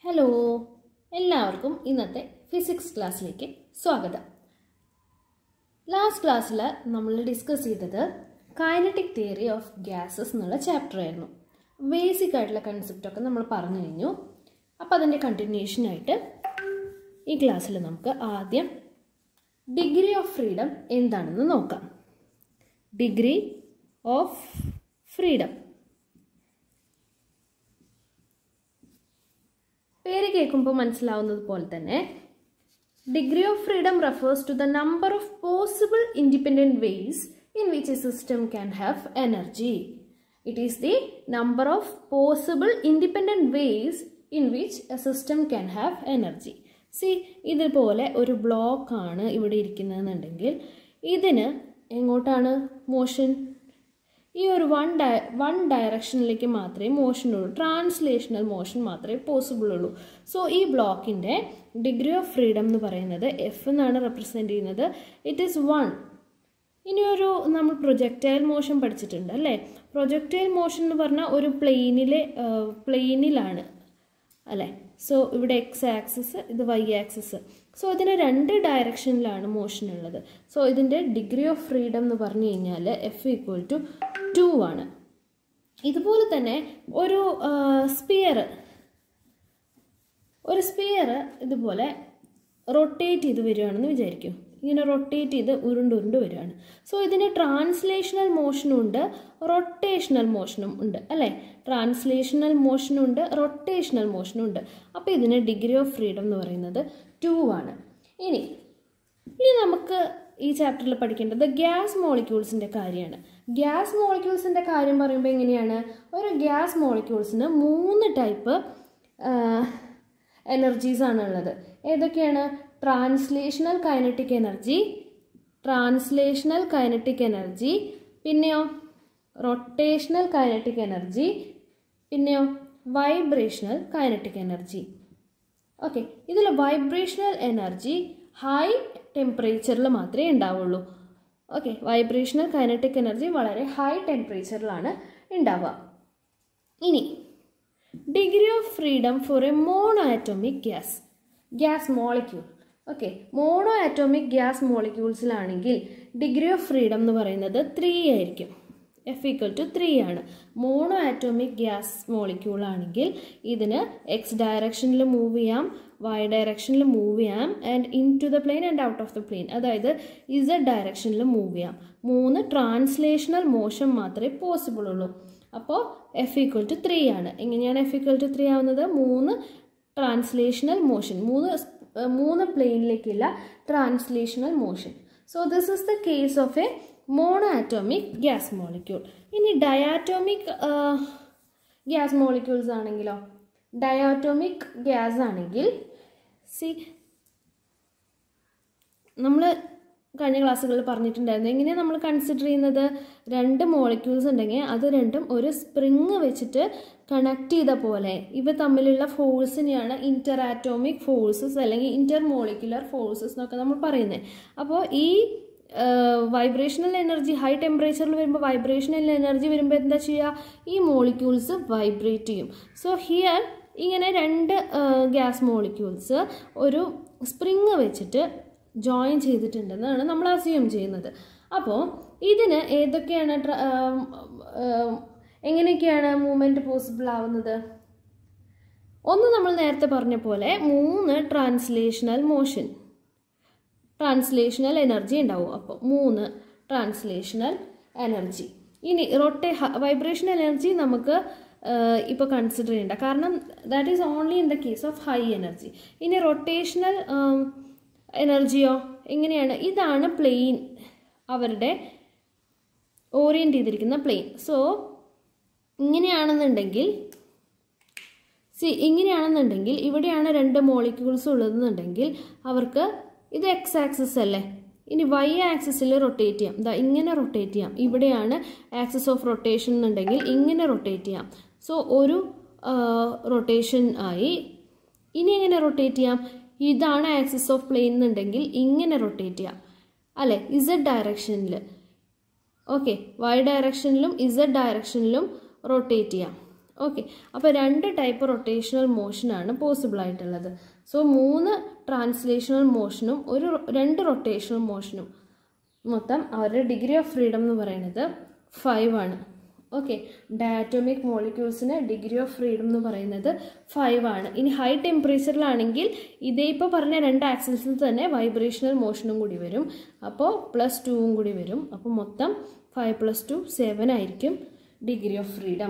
Hello എല്ലാവർക്കും ഇന്നത്തെ physics ക്ലാസ്സിലേക്ക് സ്വാഗതം ലാസ്റ്റ് ക്ലാസ്സിൽ നമ്മൾ ഡിസ്കസ് ചെയ്തത് കൈനറ്റിക് തിയറി ഓഫ് ഗ്യാസസ് എന്നുള്ള ചാപ്റ്റർ ആയിരുന്നു ബേസിക് ആയിട്ടുള്ള കൺസെപ്റ്റൊക്കെ നമ്മൾ പറഞ്ഞു കഴിഞ്ഞു അപ്പോൾ അതിൻ്റെ കണ്ടിന്യൂഷനായിട്ട് ഈ ക്ലാസ്സിൽ നമുക്ക് ആദ്യം ഡിഗ്രി ഓഫ് ഫ്രീഡം എന്താണെന്ന് നോക്കാം ഡിഗ്രി ഓഫ് ഫ്രീഡം പേര് കേൾക്കുമ്പോൾ മനസ്സിലാവുന്നത് പോലെ തന്നെ degree of freedom refers to the number of possible independent ways in which a system can have energy it is the number of possible independent ways in which a system can have energy see ഇതുപോലെ ഒരു ബ്ലോക്കാണ് ഇവിടെ ഇരിക്കുന്നതെന്നുണ്ടെങ്കിൽ ഇതിന് എങ്ങോട്ടാണ് motion ഈ ഒരു one ഡയ one ഡയറക്ഷനിലേക്ക് മാത്രമേ motion ഉള്ളൂ ട്രാൻസ്ലേഷണൽ മോഷൻ മാത്രമേ പോസിബിൾ ഉള്ളൂ സോ ഈ ബ്ലോക്കിൻ്റെ ഡിഗ്രി ഓഫ് ഫ്രീഡം എന്ന് പറയുന്നത് എഫ് എന്നാണ് റെപ്രസെൻ്റ് ചെയ്യുന്നത് ഇറ്റ് ഈസ് വൺ ഇനി ഒരു നമ്മൾ പ്രൊജക്റ്റൈൽ മോഷൻ പഠിച്ചിട്ടുണ്ട് അല്ലേ പ്രൊജക്റ്റൈൽ മോഷൻ എന്ന് പറഞ്ഞാൽ ഒരു പ്ലെയിനിലെ പ്ലെയിനിലാണ് അല്ലേ സോ ഇവിടെ എക്സ് ആക്സിസ് ഇത് വൈ ആക്സിസ് സോ ഇതിന് രണ്ട് ഡയറക്ഷനിലാണ് മോഷൻ ഉള്ളത് സോ ഇതിൻ്റെ ഡിഗ്രി ഓഫ് ഫ്രീഡം എന്ന് പറഞ്ഞു കഴിഞ്ഞാൽ എഫ് ഈക്വൽ ടു ടു ആണ് ഇതുപോലെ തന്നെ ഒരു സ്പിയർ ഒരു സ്പിയർ ഇതുപോലെ റൊട്ടേറ്റ് ചെയ്ത് വരികയാണെന്ന് വിചാരിക്കും ഇങ്ങനെ റൊട്ടേറ്റ് ചെയ്ത് ഉരുണ്ടുരുണ്ട് വരികയാണ് സോ ഇതിന് ട്രാൻസ്ലേഷണൽ മോഷനും ഉണ്ട് റൊട്ടേഷണൽ മോഷനും ഉണ്ട് അല്ലേ ട്രാൻസ്ലേഷണൽ മോഷനും ഉണ്ട് റൊട്ടേഷണൽ മോഷനും ഉണ്ട് അപ്പോൾ ഇതിന് ഡിഗ്രി ഓഫ് ഫ്രീഡം എന്ന് പറയുന്നത് ടു ആണ് ഇനി ഇനി നമുക്ക് ഈ ചാപ്റ്ററിൽ പഠിക്കേണ്ടത് ഗ്യാസ് മോളിക്യൂൾസിൻ്റെ കാര്യമാണ് ഗ്യാസ് മോളിക്യൂൾസിൻ്റെ കാര്യം പറയുമ്പോൾ എങ്ങനെയാണ് ഒരു ഗ്യാസ് മോളിക്യൂൾസിന് മൂന്ന് ടൈപ്പ് എനർജീസ് ആണ് ഉള്ളത് ഏതൊക്കെയാണ് translational kinetic energy translational kinetic energy പിന്നെയോ റൊട്ടേഷണൽ കൈനറ്റിക് എനർജി പിന്നെയോ വൈബ്രേഷണൽ കൈനറ്റിക് എനർജി ഓക്കെ ഇതിൽ വൈബ്രേഷണൽ എനർജി ഹൈ ടെമ്പറേച്ചറിൽ മാത്രമേ ഉണ്ടാവുള്ളൂ ഓക്കെ വൈബ്രേഷണൽ കൈനറ്റിക് എനർജി വളരെ ഹൈ ടെമ്പറേച്ചറിലാണ് ഉണ്ടാവുക ഇനി degree of freedom for a mono atomic gas gas molecule okay mono atomic gas മോളിക്യൂൾസിലാണെങ്കിൽ ഡിഗ്രി ഓഫ് ഫ്രീഡം എന്ന് പറയുന്നത് ത്രീ ആയിരിക്കും എഫ് ഈക്വൽ ടു ത്രീ ആണ് മോണോ ആറ്റോമിക് ഗ്യാസ് മോളിക്യൂൾ ആണെങ്കിൽ ഇതിന് എക്സ് ഡയറക്ഷനിൽ മൂവ് ചെയ്യാം വൈ ഡയറക്ഷനിൽ മൂവ് ചെയ്യാം and into the plane and out of the plane അതായത് ഇസഡ് ഡയറക്ഷനിൽ മൂവ് ചെയ്യാം മൂന്ന് ട്രാൻസ്ലേഷണൽ മോഷൻ മാത്രമേ പോസിബിൾ ഉള്ളൂ അപ്പോൾ എഫ് ഈക്വൽ ടു ത്രീ ആണ് എങ്ങനെയാണ് എഫ് ഈക്വൽ ടു ത്രീ ആവുന്നത് മൂന്ന് ട്രാൻസ്ലേഷണൽ മോഷൻ മൂന്ന് മൂന്ന് പ്ലെയിനിലേക്കുള്ള translational motion so this is the case of a mono atomic gas molecule ഇനി ഡയാറ്റോമിക് ഗ്യാസ് മോളിക്യൂൾസ് ആണെങ്കിലോ ഡയാറ്റോമിക് ഗ്യാസ് ആണെങ്കിൽ സി നമ്മൾ കഴിഞ്ഞ ക്ലാസ്സുകളിൽ പറഞ്ഞിട്ടുണ്ടായിരുന്നു എങ്ങനെയാണ് നമ്മൾ കൺസിഡർ ചെയ്യുന്നത് രണ്ട് മോളിക്യൂൾസ് ഉണ്ടെങ്കിൽ അത് രണ്ടും ഒരു സ്പ്രിങ് വെച്ചിട്ട് കണക്ട് ചെയ്ത പോലെ ഇവ തമ്മിലുള്ള ഫോഴ്സിനെയാണ് ഇൻ്റർ ആറ്റോമിക് ഫോഴ്സസ് അല്ലെങ്കിൽ ഇൻ്റർ മോളിക്കുലർ ഫോഴ്സസ് എന്നൊക്കെ നമ്മൾ പറയുന്നത് അപ്പോൾ ഈ വൈബ്രേഷണൽ എനർജി ഹൈ ടെമ്പറേച്ചറിൽ വരുമ്പോൾ വൈബ്രേഷണൽ എനർജി വരുമ്പോൾ എന്താ ചെയ്യുക ഈ മോളിക്യൂൾസ് വൈബ്രേറ്റ് ചെയ്യും സോ ഹിയർ ഇങ്ങനെ രണ്ട് ഗ്യാസ് മോളിക്യൂൾസ് ഒരു സ്പ്രിങ് വെച്ചിട്ട് ജോയിൻ ചെയ്തിട്ടുണ്ടെന്നാണ് നമ്മൾ അസ്യൂം ചെയ്യുന്നത് അപ്പോൾ ഇതിന് ഏതൊക്കെയാണ് എങ്ങനെയൊക്കെയാണ് മൂവ്മെൻറ്റ് പോസിബിൾ ആവുന്നത് ഒന്ന് നമ്മൾ നേരത്തെ പറഞ്ഞ പോലെ മൂന്ന് ട്രാൻസ്ലേഷണൽ മോഷൻ ട്രാൻസ്ലേഷണൽ എനർജി ഉണ്ടാവും അപ്പോൾ മൂന്ന് ട്രാൻസ്ലേഷണൽ എനർജി ഇനി റൊട്ടേ വൈബ്രേഷണൽ എനർജി നമുക്ക് ഇപ്പോൾ കൺസിഡർ ചെയ്യേണ്ട കാരണം that is only in the case of high energy ഇനി റൊട്ടേഷണൽ എനർജിയോ എങ്ങനെയാണ് ഇതാണ് പ്ലെയിൻ അവരുടെ ഓറിയൻറ്റ് ചെയ്തിരിക്കുന്ന പ്ലെയിൻ സോ ഇങ്ങനെയാണെന്നുണ്ടെങ്കിൽ സി ഇങ്ങനെയാണെന്നുണ്ടെങ്കിൽ ഇവിടെയാണ് രണ്ട് മോളിക്യൂൾസ് ഉള്ളതെന്നുണ്ടെങ്കിൽ അവർക്ക് ഇത് എക്സ് ആക്സിസ് അല്ലേ ഇനി വൈ ആക്സിസിൽ റൊട്ടേറ്റ് ചെയ്യാം ഇതാ ഇങ്ങനെ റൊട്ടേറ്റ് ചെയ്യാം ഇവിടെയാണ് ആക്സിസ് ഓഫ് റൊട്ടേഷൻ എന്നുണ്ടെങ്കിൽ ഇങ്ങനെ റൊട്ടേറ്റ് ചെയ്യാം സോ ഒരു റൊട്ടേഷൻ ആയി ഇനി എങ്ങനെ റൊട്ടേറ്റ് ചെയ്യാം ഇതാണ് ആക്സിസ് ഓഫ് പ്ലെയിൻ എന്നുണ്ടെങ്കിൽ ഇങ്ങനെ റൊട്ടേറ്റ് ചെയ്യാം അല്ലേ ഇസഡ് ഡയറക്ഷനിൽ ഓക്കെ വൈ ഡയറക്ഷനിലും ഇസഡ് ഡയറക്ഷനിലും റൊട്ടേറ്റ് ചെയ്യാം ഓക്കെ അപ്പോൾ രണ്ട് ടൈപ്പ് റൊട്ടേഷണൽ മോഷനാണ് പോസിബിൾ ആയിട്ടുള്ളത് സോ മൂന്ന് ട്രാൻസ്ലേഷണൽ മോഷനും ഒരു രണ്ട് റൊട്ടേഷണൽ മോഷനും മൊത്തം അവരുടെ ഡിഗ്രി ഓഫ് ഫ്രീഡം എന്ന് പറയുന്നത് ഫൈവ് ആണ് ഓക്കെ ഡയാറ്റോമിക് മോളിക്യൂൾസിന് ഡിഗ്രി ഓഫ് ഫ്രീഡം എന്ന് പറയുന്നത് ഫൈവ് ആണ് ഇനി ഹൈ ടെമ്പറേച്ചറിലാണെങ്കിൽ ഇതേ ഇപ്പോൾ പറഞ്ഞ രണ്ട് ആക്സിൽസിൽ തന്നെ വൈബ്രേഷണൽ മോഷനും കൂടി വരും അപ്പോൾ പ്ലസ് ടുവും കൂടി വരും അപ്പോൾ മൊത്തം ഫൈവ് പ്ലസ് ടു സെവൻ ആയിരിക്കും ഡിഗ്രി ഓഫ് ഫ്രീഡം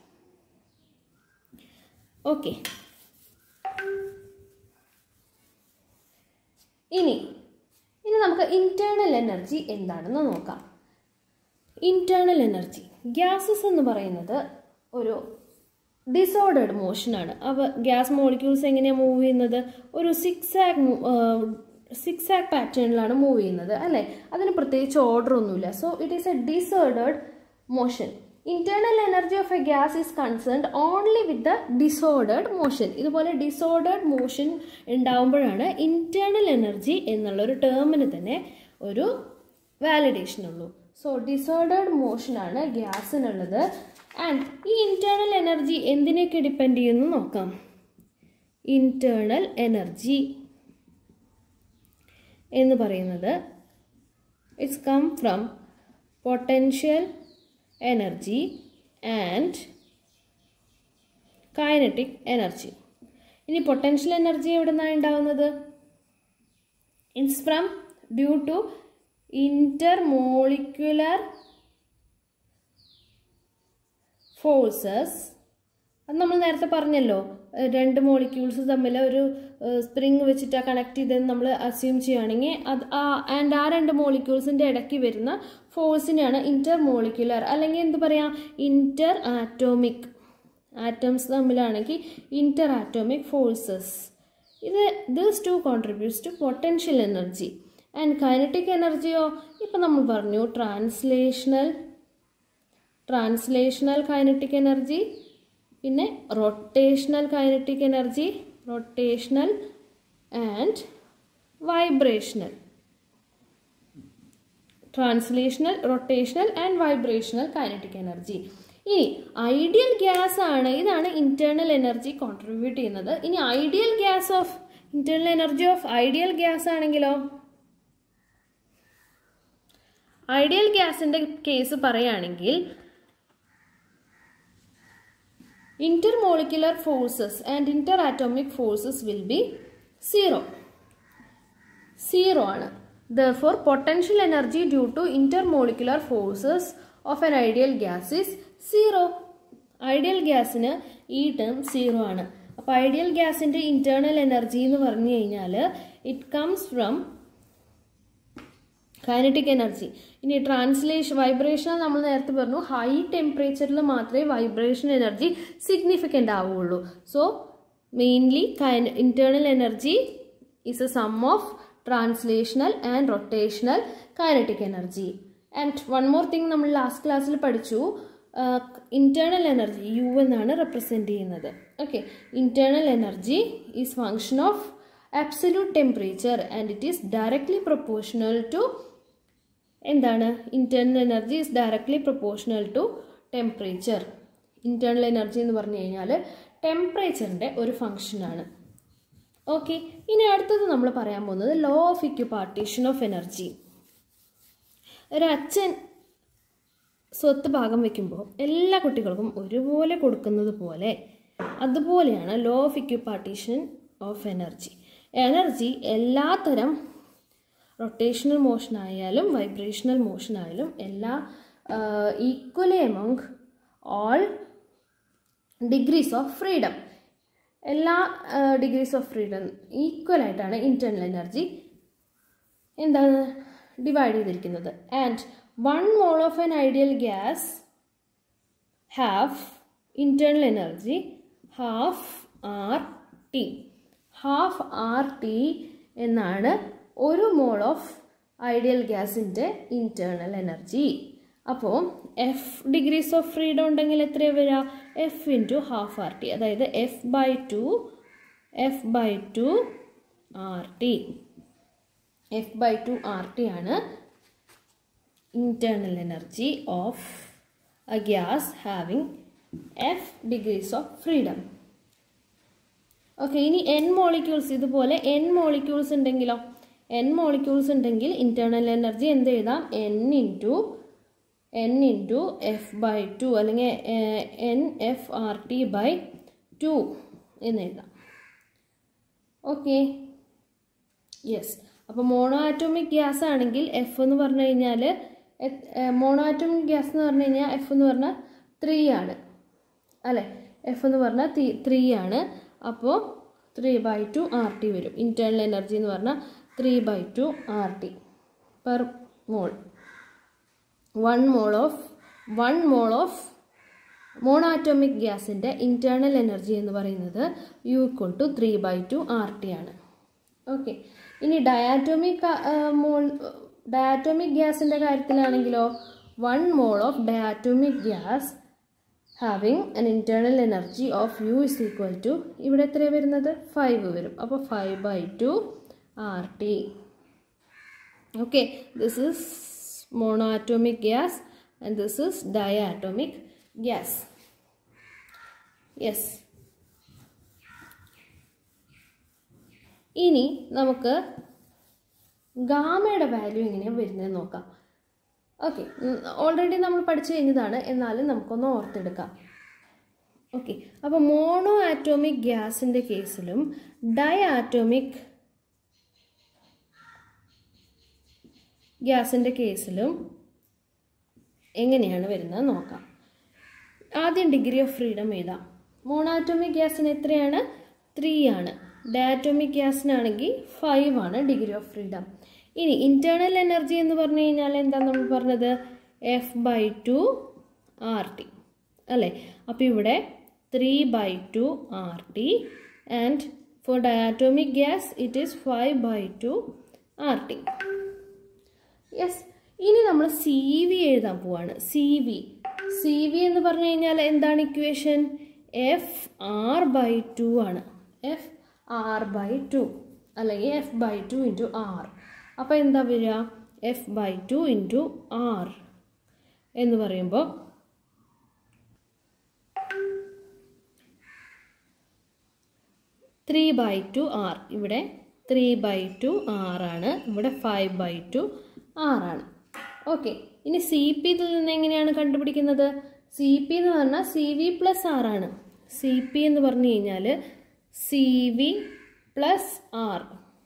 ഓക്കെ ഇനി ഇനി നമുക്ക് ഇൻറ്റേർണൽ എനർജി എന്താണെന്ന് നോക്കാം ഇൻറ്റേർണൽ എനർജി ഗ്യാസസ് എന്ന് പറയുന്നത് ഒരു ഡിസോർഡേഡ് മോഷനാണ് അപ്പോൾ ഗ്യാസ് മോളിക്യൂൾസ് എങ്ങനെയാണ് മൂവ് ചെയ്യുന്നത് ഒരു സിക്സ് ആക്ക് സിക്സ് ആക്ക് പാറ്റേണിലാണ് മൂവ് ചെയ്യുന്നത് അല്ലേ അതിന് പ്രത്യേകിച്ച് ഓർഡർ ഒന്നുമില്ല so it is a disordered motion internal energy of a gas is concerned only with the disordered motion ഇതുപോലെ ഡിസോർഡേഡ് മോഷൻ ഉണ്ടാവുമ്പോഴാണ് ഇന്റേണൽ എനർജി എന്നുള്ള ഒരു ടേമിന് തന്നെ ഒരു വാലിഡേഷൻ ഉള്ളൂ സോ ഡിസോർഡേഡ് മോഷനാണ് ഗ്യാസിനുള്ളത് ആൻഡ് ഈ ഇന്റേണൽ എനർജി എന്തിനെയൊക്കെ ഡിപ്പെൻഡ് ചെയ്യുന്നു നോക്കാം ഇന്റേണൽ എനർജി എന്ന് പറയുന്നത് it's come from potential energy and kinetic energy ഇനി പൊട്ടൻഷ്യൽ എനർജി എവിടെ നിന്നാണ് ഉണ്ടാകുന്നത് it's from due to intermolecular forces അത് നമ്മൾ നേരത്തെ പറഞ്ഞല്ലോ ഏഹ് രണ്ട് മോളിക്യൂൾസ് തമ്മിൽ ഒരു സ്പ്രിങ് വെച്ചിട്ട് കണക്ട് ചെയ്തെന്ന് നമ്മൾ അസ്യൂം ചെയ്യുകയാണെങ്കിൽ അത് ആ ആൻഡ് ആ രണ്ട് മോളിക്യൂൾസിൻ്റെ ഇടയ്ക്ക് വരുന്ന ഫോഴ്സിനെയാണ് ഇന്റർ മോളിക്യുലർ അല്ലെങ്കിൽ എന്ത് പറയാം ഇന്റർ ആറ്റോമിക് ആറ്റംസ് തമ്മിലാണെങ്കിൽ ഇന്റർ ആറ്റോമിക് ഫോഴ്സസ് ഇത് this to contributes to potential energy and kinetic എനർജിയോ ഇപ്പം നമ്മൾ പറഞ്ഞു ട്രാൻസ്ലേഷണൽ ട്രാൻസ്ലേഷണൽ കൈനറ്റിക് എനർജി പിന്നെ rotational kinetic energy rotational and vibrational translational rotational and vibrational kinetic energy ഇനി ഐഡിയൽ ഗ്യാസ് ആണ് ഇതാണ് ഇന്റേണൽ എനർജി കോൺട്രിബ്യൂട്ട് ചെയ്യുന്നത് ഇനി ideal gas of internal energy of ideal gas ആണെങ്കിലോ ഐഡിയൽ ഗ്യാസിന്റെ കേസ് പറയുകയാണെങ്കിൽ intermolecular forces and interatomic forces will be zero zero ആണ് therefore potential energy due to intermolecular forces of an ideal gas is zero ideal ഗ്യാസിന് ഈ term zero ആണ് അപ്പോൾ ideal ഗ്യാസിൻ്റെ internal energy എന്ന് പറഞ്ഞു കഴിഞ്ഞാൽ it comes from kinetic energy ഇനി ട്രാൻസ്ലേഷൻ വൈബ്രേഷൻ നമ്മൾ നേരത്തെ പറഞ്ഞു ഹൈ ടെമ്പറേച്ചറിൽ മാത്രമേ വൈബ്രേഷൻ എനർജി സിഗ്നിഫിക്കൻ്റ് ആവുകയുള്ളൂ so mainly internal energy is a sum of translational and rotational kinetic energy. And one more thing നമ്മൾ ലാസ്റ്റ് ക്ലാസ്സിൽ പഠിച്ചു ഇന്റേണൽ എനർജി യു എന്നാണ് റെപ്രസെൻറ്റ് ചെയ്യുന്നത് okay internal energy is function of absolute temperature and it is directly proportional to എന്താണ് internal energy is directly proportional to temperature internal energy എന്ന് പറഞ്ഞു കഴിഞ്ഞാൽ ടെമ്പറേച്ചറിൻ്റെ ഒരു ഫങ്ഷനാണ് ഓക്കെ ഇനി അടുത്തത് നമ്മൾ പറയാൻ പോകുന്നത് law of equipartition of energy ഒരു അച്ഛൻ സ്വത്ത് ഭാഗം വെക്കുമ്പോൾ എല്ലാ കുട്ടികൾക്കും ഒരുപോലെ കൊടുക്കുന്നത് പോലെ അതുപോലെയാണ് law of equipartition of energy energy എല്ലാത്തരം റൊട്ടേഷണൽ മോഷൻ ആയാലും വൈബ്രേഷണൽ മോഷൻ ആയാലും എല്ലാ equally among all degrees of freedom എല്ലാ ഡിഗ്രീസ് ഓഫ് ഫ്രീഡം ഈക്വൽ ആയിട്ടാണ് ഇൻറ്റേർണൽ എനർജി എന്താണ് ഡിവൈഡ് ചെയ്തിരിക്കുന്നത് and one mole of an ideal gas half internal energy half R T half R T എന്നാണ് ഒരു mole of ideal ഗ്യാസിൻ്റെ internal energy അപ്പോൾ F degrees of freedom ഉണ്ടെങ്കിൽ എത്രയാണ് വരിക F into half R T അതായത് F by two F by two R T F by two R T ആണ് internal energy of a gas having F degrees of freedom okay ഇനി N molecules ഇതുപോലെ N molecules ഉണ്ടെങ്കിലോ N molecules ഉണ്ടെങ്കിൽ internal energy എന്ത് എഴുതാം N into N into F by two അല്ലെങ്കിൽ N F R T by two എന്ന് എഴുതാം okay yes അപ്പോൾ മോണോ ആറ്റോമിക് ഗ്യാസ് ആണെങ്കിൽ എഫ് എന്ന് പറഞ്ഞു കഴിഞ്ഞാൽ മോണോ ആറ്റോമിക് ഗ്യാസ് എന്ന് പറഞ്ഞു കഴിഞ്ഞാൽ എഫ് എന്ന് പറഞ്ഞാൽ ത്രീ ആണ് അല്ലേ എഫ് എന്ന് പറഞ്ഞാൽ ത്രീ ത്രീ ആണ് അപ്പോൾ three by two R T വരും ഇൻറ്റേർണൽ എനർജി എന്ന് പറഞ്ഞാൽ three by two R T per mole one mole of one mole of monatomic ഗ്യാസിൻ്റെ ഇൻറ്റേർണൽ എനർജി എന്ന് പറയുന്നത് U equal to three by two R T ആണ് okay ഇനി diatomic mole diatomic ഗ്യാസിൻ്റെ കാര്യത്തിലാണെങ്കിലോ one mole of diatomic gas having an internal energy of U is equal to ഇവിടെ എത്രയാണ് വരുന്നത് ഫൈവ് വരും അപ്പോൾ five by two R T okay this is monoatomic gas and this is diatomic gas yes ഇനി നമുക്ക് ഗാമയുടെ value എങ്ങനെയാണ് വരുന്നത് നോക്കാം ഓക്കെ ഓൾറെഡി നമ്മൾ പഠിച്ചു കഴിഞ്ഞതാണ് എന്നാലും നമുക്കൊന്ന് ഓർത്തെടുക്കാം ഓക്കെ അപ്പോൾ മോണോ ആറ്റോമിക് ഗ്യാസിൻ്റെ കേസിലും ഡൈ ആറ്റോമിക് ഗ്യാസിൻ്റെ കേസിലും എങ്ങനെയാണ് വരുന്നത് നോക്കാം ആദ്യം ഡിഗ്രി ഓഫ് ഫ്രീഡം എഴുതാം മോണാറ്റോമിക് ഗ്യാസിന് എത്രയാണ് ത്രീ ആണ് ഡയാറ്റോമിക് ഗ്യാസിനാണെങ്കിൽ ഫൈവ് ആണ് ഡിഗ്രി ഓഫ് ഫ്രീഡം ഇനി ഇൻറ്റേർണൽ എനർജി എന്ന് പറഞ്ഞു കഴിഞ്ഞാൽ എന്താ നമ്മൾ പറഞ്ഞത് F by two R T അല്ലേ അപ്പോൾ ഇവിടെ three by two R T and for diatomic gas it is five by two R T yes ഇനി നമ്മൾ സി വി എഴുതാൻ പോവാണ് സി വി സി വി എന്ന് പറഞ്ഞു കഴിഞ്ഞാൽ എന്താണ് equation F R by two ആണ് എഫ് ആർ ബൈ ടു അല്ലെങ്കിൽ F by two into R അപ്പോൾ എന്താ വരിക F by two into R എന്ന് പറയുമ്പോൾ ത്രീ ബൈ ടു ആർ ഇവിടെ ത്രീ ബൈ ടു ആറാണ് ഇവിടെ ഫൈവ് ബൈ ടു ആറാണ് ഓക്കെ ഇനി സി പി ഇതിൽ നിന്ന് എങ്ങനെയാണ് കണ്ടുപിടിക്കുന്നത് സി പി എന്ന് പറഞ്ഞാൽ സി വി പ്ലസ് ആറാണ് സി പി എന്ന് പറഞ്ഞു കഴിഞ്ഞാൽ C V plus R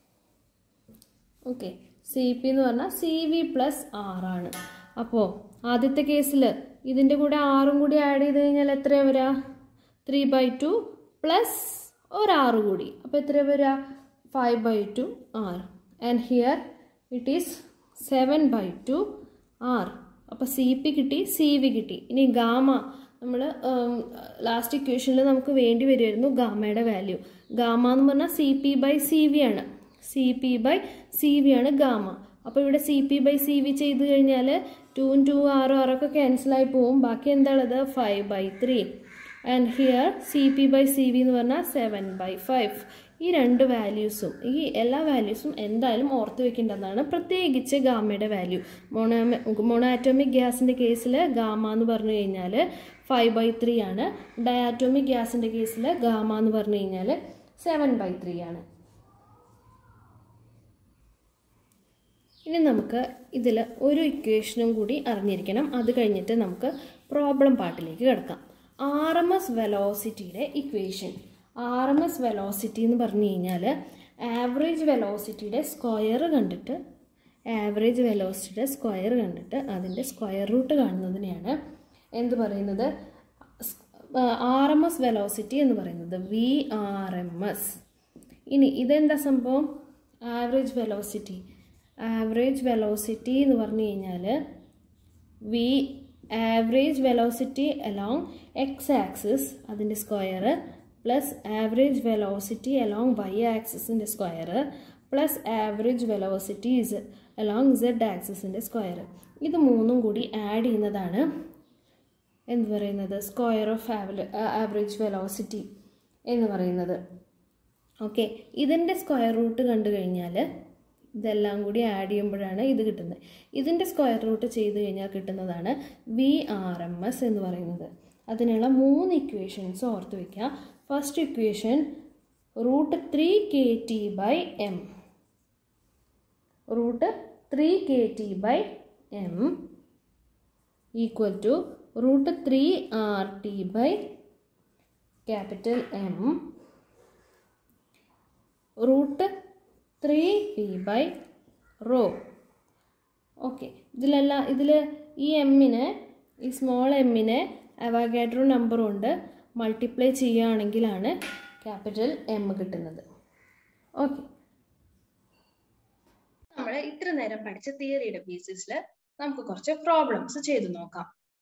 okay C P എന്ന് പറഞ്ഞാൽ സി വി പ്ലസ് ആറാണ് അപ്പോൾ ആദ്യത്തെ കേസിൽ ഇതിൻ്റെ കൂടെ ആറും കൂടി ആഡ് ചെയ്ത് കഴിഞ്ഞാൽ എത്രയാണ് വരിക ത്രീ ബൈ ടു പ്ലസ് ഒരാറ് കൂടി അപ്പോൾ എത്ര വരിക five by two R and here it is seven by two R അപ്പോൾ സി പി കിട്ടി സി വി കിട്ടി ഇനി ഗാമ നമ്മൾ ലാസ്റ്റ് ഇക്വേഷനിൽ നമുക്ക് വേണ്ടി വരുമായിരുന്നു ഗാമയുടെ വാല്യൂ ഗാമ എന്ന് പറഞ്ഞാൽ C P by C V ആണ് C P by C V ആണ് ഗാമ അപ്പോൾ ഇവിടെ C P by C V ചെയ്ത് കഴിഞ്ഞാൽ ടൂവും ടു ആറും ആറൊക്കെ ക്യാൻസലായി പോവും ബാക്കി എന്താണുള്ളത് five by three and here C P by C V എന്ന് പറഞ്ഞാൽ സെവൻ ബൈ ഫൈവ് ഈ രണ്ട് വാല്യൂസും ഈ എല്ലാ വാല്യൂസും എന്തായാലും ഓർത്ത് വെക്കേണ്ടതാണ് പ്രത്യേകിച്ച് ഗാമയുടെ വാല്യൂ മോണോ മോണോആറ്റോമിക് ഗ്യാസിൻ്റെ കേസിൽ ഗാമ എന്ന് പറഞ്ഞു കഴിഞ്ഞാൽ ഫൈവ് ബൈ ത്രീ ആണ് ഡയാറ്റോമിക് ഗ്യാസിൻ്റെ കേസിൽ ഗാമ എന്ന് പറഞ്ഞു കഴിഞ്ഞാൽ സെവൻ ബൈ ത്രീ ആണ് ഇനി നമുക്ക് ഇതിൽ ഒരു ഇക്വേഷനും കൂടി അറിഞ്ഞിരിക്കണം അത് കഴിഞ്ഞിട്ട് നമുക്ക് പ്രോബ്ലം പാർട്ടിലേക്ക് കിടക്കാം ആർ എം എസ് വെലോസിറ്റിയുടെ equation R M S velocity എന്ന് പറഞ്ഞു കഴിഞ്ഞാൽ ആവറേജ് വെലോസിറ്റിയുടെ സ്ക്വയർ കണ്ടിട്ട് ആവറേജ് വെലോസിറ്റിയുടെ സ്ക്വയർ കണ്ടിട്ട് അതിൻ്റെ സ്ക്വയർ റൂട്ട് കാണുന്നതിനെയാണ് എന്ത് പറയുന്നത് ആർ എം എസ് വെലോസിറ്റി എന്ന് പറയുന്നത് വി ആർ എം എസ് ഇനി ഇതെന്താ സംഭവം ആവറേജ് വെലോസിറ്റി ആവറേജ് വെലോസിറ്റി എന്ന് പറഞ്ഞു കഴിഞ്ഞാൽ V average velocity along X axis അതിൻ്റെ square plus average velocity along Y ആക്സിസിൻ്റെ square plus average velocity is along Z ആക്സിസിൻ്റെ സ്ക്വയർ ഇത് മൂന്നും കൂടി ആഡ് ചെയ്യുന്നതാണ് എന്ത് പറയുന്നത് സ്ക്വയർ ഓഫ് ആവറേജ് വെലോസിറ്റി എന്ന് പറയുന്നത് ഓക്കെ ഇതിൻ്റെ സ്ക്വയർ റൂട്ട് കണ്ടു കഴിഞ്ഞാൽ ഇതെല്ലാം കൂടി ആഡ് ചെയ്യുമ്പോഴാണ് ഇത് കിട്ടുന്നത് ഇതിൻ്റെ സ്ക്വയർ റൂട്ട് ചെയ്ത് കഴിഞ്ഞാൽ കിട്ടുന്നതാണ് വി ആർ എം എസ് എന്ന് പറയുന്നത് അതിനുള്ള മൂന്ന് ഇക്വേഷൻസ് ഓർത്ത് വയ്ക്കുക first equation root three K T by M root three K T by M equal to root three R T by capital M root three P by rho okay ഇതിലെല്ലാം ഇതിൽ ഈ എമ്മിന് ഈ സ്മോൾ എമ്മിനെ Avogadro number കൊണ്ട് multiply ചെയ്യുകയാണെങ്കിലാണ് capital M കിട്ടുന്നത് okay നമ്മൾ ഇത്ര നേരം പഠിച്ച തിയറിയുടെ ബേസിസിൽ നമുക്ക് കുറച്ച് പ്രോബ്ലംസ് ചെയ്തു നോക്കാം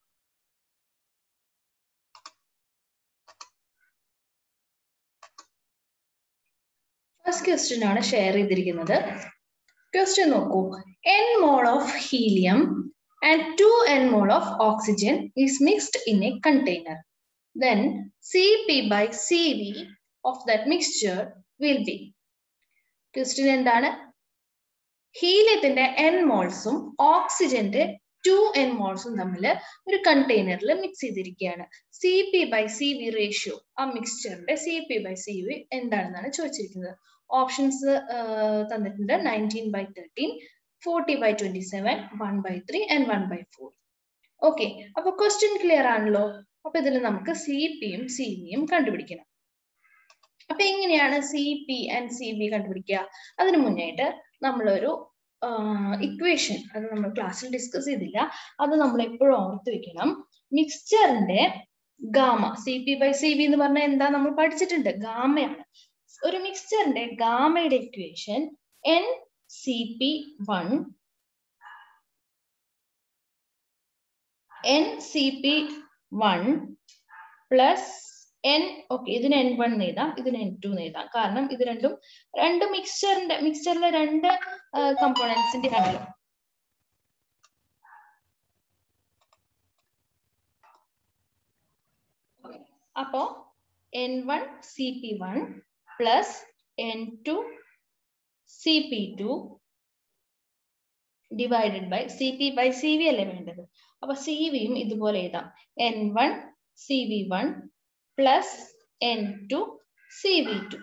ഫസ്റ്റ് ക്വസ്റ്റ്യൻ ആണ് ഷെയർ ചെയ്തിരിക്കുന്നത് ക്വസ്റ്റ്യൻ നോക്കൂ N mole of helium and two N mole of oxygen is mixed in a container then Cp by Cv of that mixture will be. Question എന്താണ് ഹീലിയത്തിന്റെ എൻ മോൾസും ഓക്സിജന്റെ to N മോൾസും തമ്മിൽ ഒരു കണ്ടെയ്നറിൽ മിക്സ് ചെയ്തിരിക്കുകയാണ് C P by C V ratio ആ മിക്സ്ചറിന്റെ C P by C V എന്താണെന്നാണ് ചോദിച്ചിരിക്കുന്നത് ഓപ്ഷൻസ് തന്നിട്ടുണ്ട് nineteen by thirteen forty by twenty seven one by three and one by four okay അപ്പൊ ക്വസ്റ്റ്യൻ ക്ലിയർ ആണല്ലോ അപ്പൊ ഇതിൽ നമുക്ക് സി പിയും സി വിയും കണ്ടുപിടിക്കണം അപ്പൊ എങ്ങനെയാണ് C P and C B കണ്ടുപിടിക്കുക അതിനു മുന്നായിട്ട് നമ്മളൊരു ഇക്വേഷൻ അത് നമ്മൾ ക്ലാസ്സിൽ ഡിസ്കസ് ചെയ്തില്ല അത് നമ്മൾ എപ്പോഴും ഓർത്ത് വെക്കണം മിക്സ്ചറിന്റെ gamma C P by C B എന്ന് പറഞ്ഞാൽ എന്താ നമ്മൾ പഠിച്ചിട്ടുണ്ട് ഗാമയാണ് ഒരു മിക്സ്ചറിന്റെ ഗാമയുടെ equation N C P one N C P one plus N okay ഇതിന് എൻ വൺ എഴുതാം ഇതിന് എൻ ടു എഴുതാം കാരണം ഇത് രണ്ടും രണ്ട് മിക്സ്ചറിന്റെ മിക്സ്ചറിലെ രണ്ട് കമ്പോണൻസിന്റെ ആണല്ലോ അപ്പോ N one C P one plus N two C P two divided by C P by C V അല്ലേ വേണ്ടത് അപ്പൊ സി വിയും ഇതുപോലെ എഴുതാം N one C V one plus N two C V two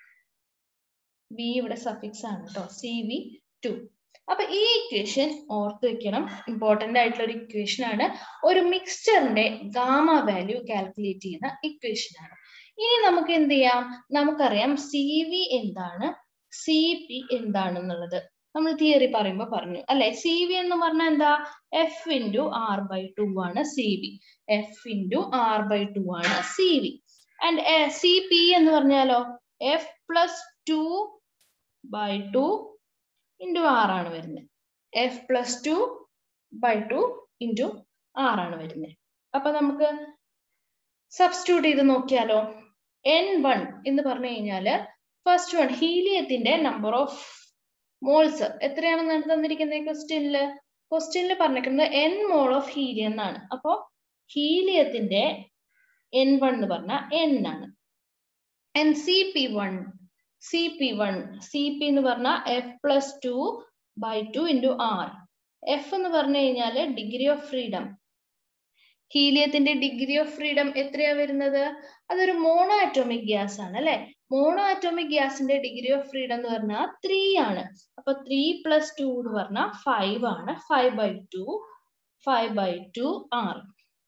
V ഇവിടെ suffix ആണ് കേട്ടോ C V to അപ്പൊ ഈ ഇക്വേഷൻ ഓർത്ത് വെക്കണം ഇമ്പോർട്ടന്റ് ആയിട്ടുള്ള ഒരു ഇക്വേഷൻ ആണ് ഒരു മിക്സ്ചറിന്റെ ഗാമ വാല്യൂ കാൽക്കുലേറ്റ് ചെയ്യുന്ന ഇക്വേഷൻ ആണ് ഇനി നമുക്ക് എന്ത് ചെയ്യാം നമുക്കറിയാം സി വി എന്താണ് സി പി എന്താണെന്നുള്ളത് നമ്മൾ തിയറി പറയുമ്പോൾ പറഞ്ഞു അല്ലെ സി വി എന്ന് പറഞ്ഞാൽ എന്താ F into R by two ആണ് C V F into R by two ആണ് C V and C P എന്ന് പറഞ്ഞാലോ F plus two by two into R ആണ് വരുന്നത് F plus two by two into R ആണ് വരുന്നത് അപ്പൊ നമുക്ക് സബ്സ്റ്റിറ്റ്യൂട്ട് ചെയ്ത് നോക്കിയാലോ എൻ വൺ എന്ന് പറഞ്ഞു കഴിഞ്ഞാല് ഫസ്റ്റ് വൺ ഹീലിയത്തിന്റെ നമ്പർ ഓഫ് മോൾസ് എത്രയാണെന്നാണ് തന്നിരിക്കുന്നത് ക്വസ്റ്റ്യനില് ക്വസ്റ്റ്യനിൽ പറഞ്ഞിരിക്കുന്നത് എൻ മോൾ ഓഫ് ഹീലിയം എന്നാണ് അപ്പോ ഹീലിയത്തിന്റെ എൻ വൺ എന്ന് പറഞ്ഞാൽ എൻ ആണ് N C P one C P one C P എന്ന് പറഞ്ഞാൽ F plus two by two into R F എന്ന് പറഞ്ഞു കഴിഞ്ഞാൽ ഡിഗ്രി ഓഫ് ഫ്രീഡം ഹീലിയത്തിന്റെ ഡിഗ്രി ഓഫ് ഫ്രീഡം എത്രയാ വരുന്നത് അതൊരു മോണോ അറ്റോമിക് ഗ്യാസ് ആണ് അല്ലെ മോണോ അറ്റോമിക് ഗ്യാസിന്റെ ഡിഗ്രി ഓഫ് ഫ്രീഡം എന്ന് പറഞ്ഞാൽ ത്രീ ആണ് അപ്പൊ ത്രീ പ്ലസ് ടു എന്ന് പറഞ്ഞാൽ ഫൈവ് ആണ് five by two five by two R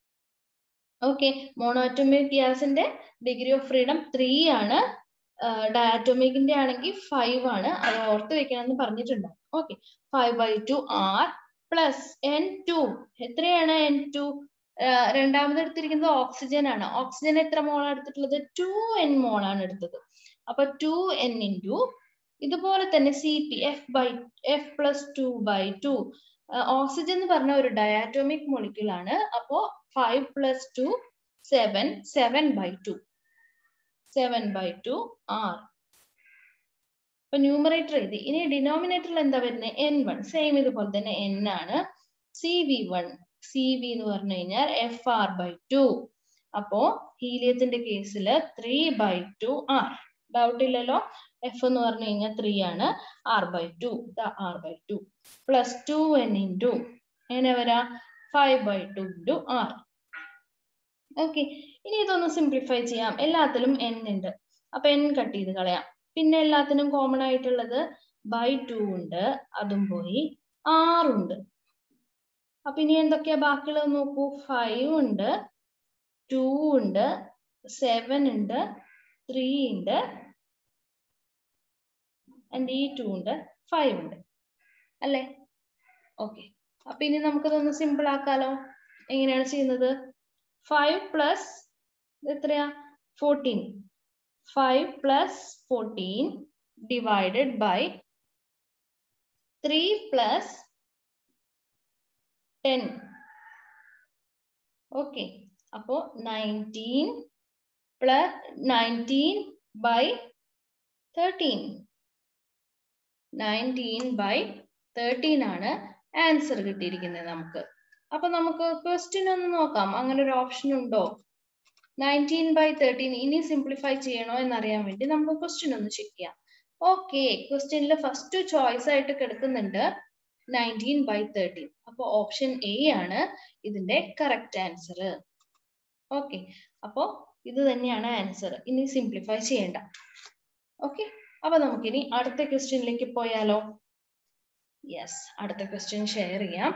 okay monoatomic ഗ്യാസിന്റെ ഡിഗ്രി ഓഫ് ഫ്രീഡം ത്രീ ആണ് ഡയാറ്റോമിക്കിന്റെ ആണെങ്കിൽ ഫൈവ് ആണ് അത് ഓർത്ത് വെക്കണം എന്ന് പറഞ്ഞിട്ടുണ്ട് okay five by two R plus N two എത്രയാണ് എൻ ടു രണ്ടാമത് എടുത്തിരിക്കുന്നത് ഓക്സിജൻ ആണ് ഓക്സിജൻ എത്ര മോളാണ് എടുത്തിട്ടുള്ളത് ടു എൻ മോളാണ് എടുത്തത് അപ്പൊ ടു എൻ ഇൻറ്റു ഇതുപോലെ തന്നെ C P F by F plus two by two oxygen എന്ന് പറഞ്ഞ ഒരു ഡയാറ്റോമിക് മോളിക്യൂൾ ആണ് അപ്പോ five plus two seven seven by two seven by two R അപ്പൊ ന്യൂമറേറ്റർ എഴുതി ഇനി ഡിനോമിനേറ്ററിൽ എന്താ വരുന്നത് എൻ വൺ സെയിം ഇതുപോലെ തന്നെ എൻ ആണ് C V one C V എന്ന് പറഞ്ഞു കഴിഞ്ഞാൽ എഫ് ആർ ബൈ ടു അപ്പോ ഹീലിയത്തിന്റെ കേസിൽ three by two R doubt ഇല്ലല്ലോ എഫ് എന്ന് പറഞ്ഞു കഴിഞ്ഞാൽ ത്രീ ആണ് R by two R by two plus two N into എങ്ങനെ വരാ five by two into R okay ഇനി ഇതൊന്ന് സിംപ്ലിഫൈ ചെയ്യാം എല്ലാത്തിലും എൻ ഉണ്ട് അപ്പൊ എൻ കട്ട് ചെയ്ത് കളയാം പിന്നെ എല്ലാത്തിനും കോമൺ ആയിട്ടുള്ളത് ബൈ ടു ഉണ്ട് അതും പോയി ആറുണ്ട് അപ്പൊ ഇനി എന്തൊക്കെയാ ബാക്കിയുള്ളത് നോക്കൂ ഫൈവ് ഉണ്ട് ടു ഉണ്ട് സെവൻ ഉണ്ട് ത്രീ ഉണ്ട് ആൻഡ് ഈ ടു ഉണ്ട് ഫൈവ് ഉണ്ട് അല്ലേ ഓക്കെ അപ്പൊ ഇനി നമുക്കിതൊന്ന് സിമ്പിൾ ആക്കാലോ എങ്ങനെയാണ് ചെയ്യുന്നത് ഫൈവ് പ്ലസ് എത്രയാ fourteen five plus fourteen divided by three plus ten okay അപ്പോ nineteen plus nineteen by thirteen nineteen by thirteen ആണ് ആൻസർ കിട്ടിയിരിക്കുന്നത് നമുക്ക് അപ്പൊ നമുക്ക് ക്വസ്റ്റ്യൻ ഒന്ന് നോക്കാം അങ്ങനെ ഒരു ഓപ്ഷൻ ഉണ്ടോ നയൻറ്റീൻ ബൈ തേർട്ടീൻ ഇനി സിംപ്ലിഫൈ ചെയ്യണോ എന്നറിയാൻ വേണ്ടി നമുക്ക് ക്വസ്റ്റ്യൻ ഒന്ന് ചെക്ക് ചെയ്യാം ഓക്കെ ക്വസ്റ്റ്യനിൽ ഫസ്റ്റ് ചോയ്സ് ആയിട്ട് കിടക്കുന്നുണ്ട് നയൻറ്റീൻ ബൈ തേർട്ടീൻ അപ്പൊ ഓപ്ഷൻ എ ആണ് ഇതിന്റെ കറക്റ്റ് ആൻസർ ഓക്കെ അപ്പോ ഇത് തന്നെയാണ് ആൻസർ ഇനി സിംപ്ലിഫൈ ചെയ്യണ്ട ഓക്കെ അപ്പൊ നമുക്കിനി അടുത്ത ക്വസ്റ്റ്യനിലേക്ക് പോയാലോ യെസ് അടുത്ത ക്വസ്റ്റ്യൻ ഷെയർ ചെയ്യാം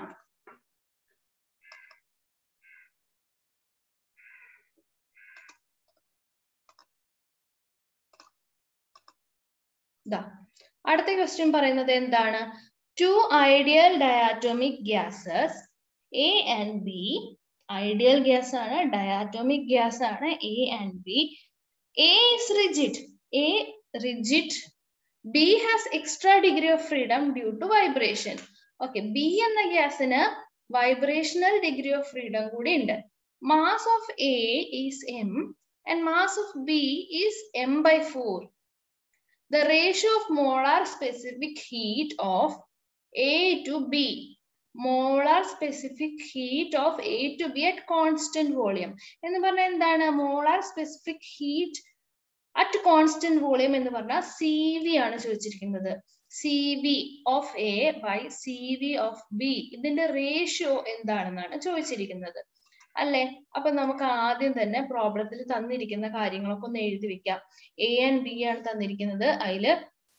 ദാ അടുത്ത ക്വസ്റ്റ്യൻ പറയുന്നത് എന്താണ് two ideal diatomic gases A and B ideal gas ആണ് ഡയാറ്റോമിക് ഗ്യാസ് ആണ് A and B A is rigid A rigid B has extra degree of freedom due to vibration okay B എന്ന ഗ്യാസിന് vibrational degree of freedom കൂടി ഉണ്ട് mass of A is M and mass of B is M by four the ratio of molar specific heat of A to B. Molar specific heat of A to B at constant volume. എന്ന് പറഞ്ഞാൽ എന്താണ് molar specific heat at constant volume എന്ന് പറഞ്ഞാൽ C V ആണ് ചോദിച്ചിരിക്കുന്നത് C V of A by C V of B ഇതിന്റെ ratio എന്താണെന്നാണ് ചോദിച്ചിരിക്കുന്നത് അല്ലെ അപ്പൊ നമുക്ക് ആദ്യം തന്നെ പ്രോബ്ലത്തിൽ തന്നിരിക്കുന്ന കാര്യങ്ങളൊക്കെ ഒന്ന് എഴുതി വെക്കാം എ ആൻഡ് ബി ആണ് തന്നിരിക്കുന്നത് അതില്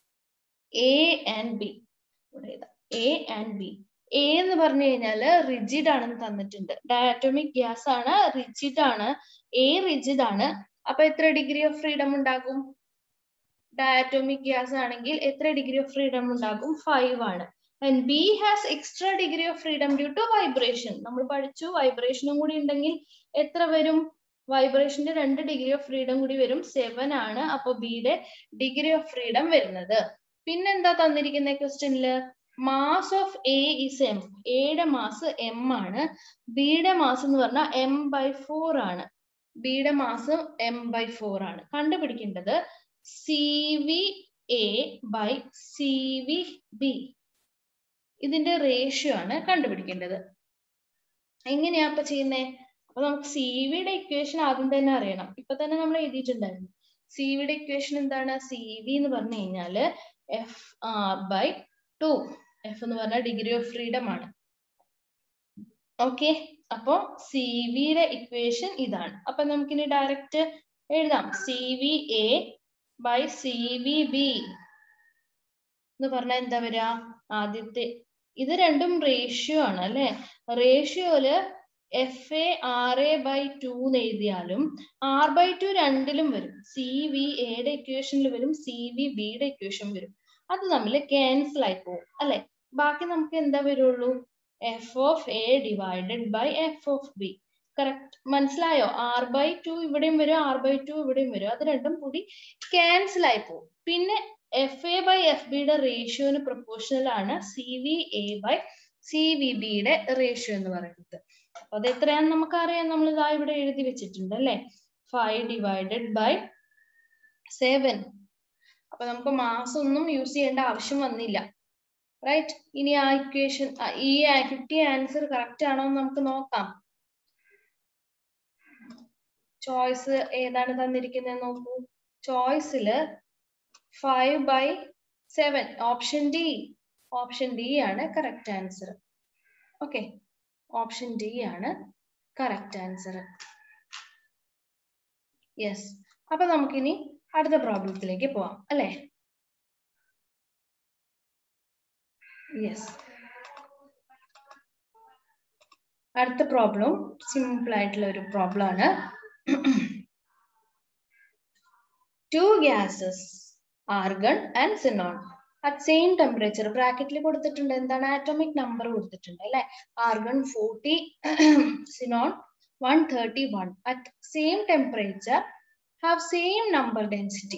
A and B A and B A എന്ന് പറഞ്ഞു കഴിഞ്ഞാല് റിജിഡ് ആണെന്ന് തന്നിട്ടുണ്ട് ഡയറ്റോമിക് ഗ്യാസ് ആണ് റിജിഡ് ആണ് എ റിജിഡ് ആണ് അപ്പൊ എത്ര ഡിഗ്രി ഓഫ് ഫ്രീഡം ഉണ്ടാകും ഡയറ്റോമിക് ഗ്യാസ് ആണെങ്കിൽ എത്ര ഡിഗ്രി ഓഫ് ഫ്രീഡം ഉണ്ടാകും ഫൈവ് ആണ് and B has extra degree of freedom due to vibration നമ്മൾ പഠിച്ചു വൈബ്രേഷനും കൂടി ഉണ്ടെങ്കിൽ എത്ര വരും വൈബ്രേഷന്റെ രണ്ട് ഡിഗ്രി ഓഫ് ഫ്രീഡം കൂടി വരും സെവൻ ആണ് അപ്പൊ ബിയുടെ ഡിഗ്രി ഓഫ് ഫ്രീഡം വരുന്നത് പിന്നെന്താ തന്നിരിക്കുന്ന ക്വസ്റ്റ്യനില് mass of A is M എയുടെ മാസ് എം ആണ് ബിയുടെ മാസ് എന്ന് പറഞ്ഞാൽ എം ബൈ ഫോർ ആണ് ബിയുടെ മാസ് എം ബൈ ഫോർ ആണ് കണ്ടുപിടിക്കേണ്ടത് C V A by C V B ഇതിന്റെ റേഷ്യോ ആണ് കണ്ടുപിടിക്കേണ്ടത് എങ്ങനെയാ അപ്പൊ ചെയ്യുന്നേ അപ്പൊ നമുക്ക് സി വിയുടെ ഇക്വേഷൻ ആദ്യം തന്നെ അറിയണം ഇപ്പൊ തന്നെ നമ്മൾ എഴുതിയിട്ടുണ്ടായിരുന്നു സി വിയുടെ ഇക്വേഷൻ എന്താണ് സി വി എന്ന് പറഞ്ഞു കഴിഞ്ഞാല് F R by two F എന്ന് പറഞ്ഞാൽ ഡിഗ്രി ഓഫ് ഫ്രീഡം ആണ് ഓക്കെ അപ്പോ സി വിയുടെ ഇക്വേഷൻ ഇതാണ് അപ്പൊ നമുക്കിനി ഡയറക്റ്റ് എഴുതാം C V A by C V B എന്ന് പറഞ്ഞാൽ എന്താ വരിക ആദ്യത്തെ ഇത് രണ്ടും റേഷ്യോ ആണ് അല്ലെ റേഷ്യോയില് F A R A by two എന്ന് എഴുതിയാലും ആർ ബൈ ടു രണ്ടിലും വരും സി വി എയുടെ ഇക്വേഷനിൽ വരും സി വി ബിയുടെ ഇക്വേഷൻ വരും അത് തമ്മിൽ ക്യാൻസൽ ആയി പോകും അല്ലെ ബാക്കി നമുക്ക് എന്താ വരുള്ളൂ F of A divided by F of B correct മനസ്സിലായോ ആർ ബൈ ടു ഇവിടെയും വരും ആർ ബൈ ടു ഇവിടെയും വരും അത് രണ്ടും കൂടി ക്യാൻസൽ ആയി പോകും പിന്നെ എഫ് എ ബൈ എഫ് ബിയുടെ റേഷ്യോന് പ്രൊപ്പോർഷണൽ ആണ് C V A by C V ബിയുടെ റേഷ്യോ എന്ന് പറയുന്നത് അപ്പൊ അത് എത്രയാണെന്ന് നമുക്കറിയാം നമ്മൾ ഇതാ ഇവിടെ എഴുതി വെച്ചിട്ടുണ്ട് അല്ലെ ഫൈവ് ഡിവൈഡഡ് ബൈ സെവൻ അപ്പൊ നമുക്ക് മാസം ഒന്നും യൂസ് ചെയ്യേണ്ട ആവശ്യം വന്നില്ല റൈറ്റ് ഇനി ആ ഇക്വേഷൻ ഈ കിട്ടിയ ആൻസർ കറക്റ്റ് ആണോ എന്ന് നമുക്ക് നോക്കാം ചോയ്സ് ഏതാണ് തന്നിരിക്കുന്നത് നോക്കൂ ചോയ്സില് five by seven option D option D ആണ് correct answer okay option D ആണ് കറക്റ്റ് ആൻസർ യെസ് അപ്പൊ നമുക്കിനി അടുത്ത പ്രോബ്ലത്തിലേക്ക് പോവാം അല്ലേ യെസ് അടുത്ത പ്രോബ്ലം സിമ്പിൾ ആയിട്ടുള്ള ഒരു പ്രോബ്ലം ആണ് two gases argon and xenon at same temperature ബ്രാക്കറ്റിൽ കൊടുത്തിട്ടുണ്ട് എന്താണ് ആറ്റോമിക് നമ്പർ കൊടുത്തിട്ടുണ്ട് അല്ലെ argon forty xenon one thirty one at same temperature have same number density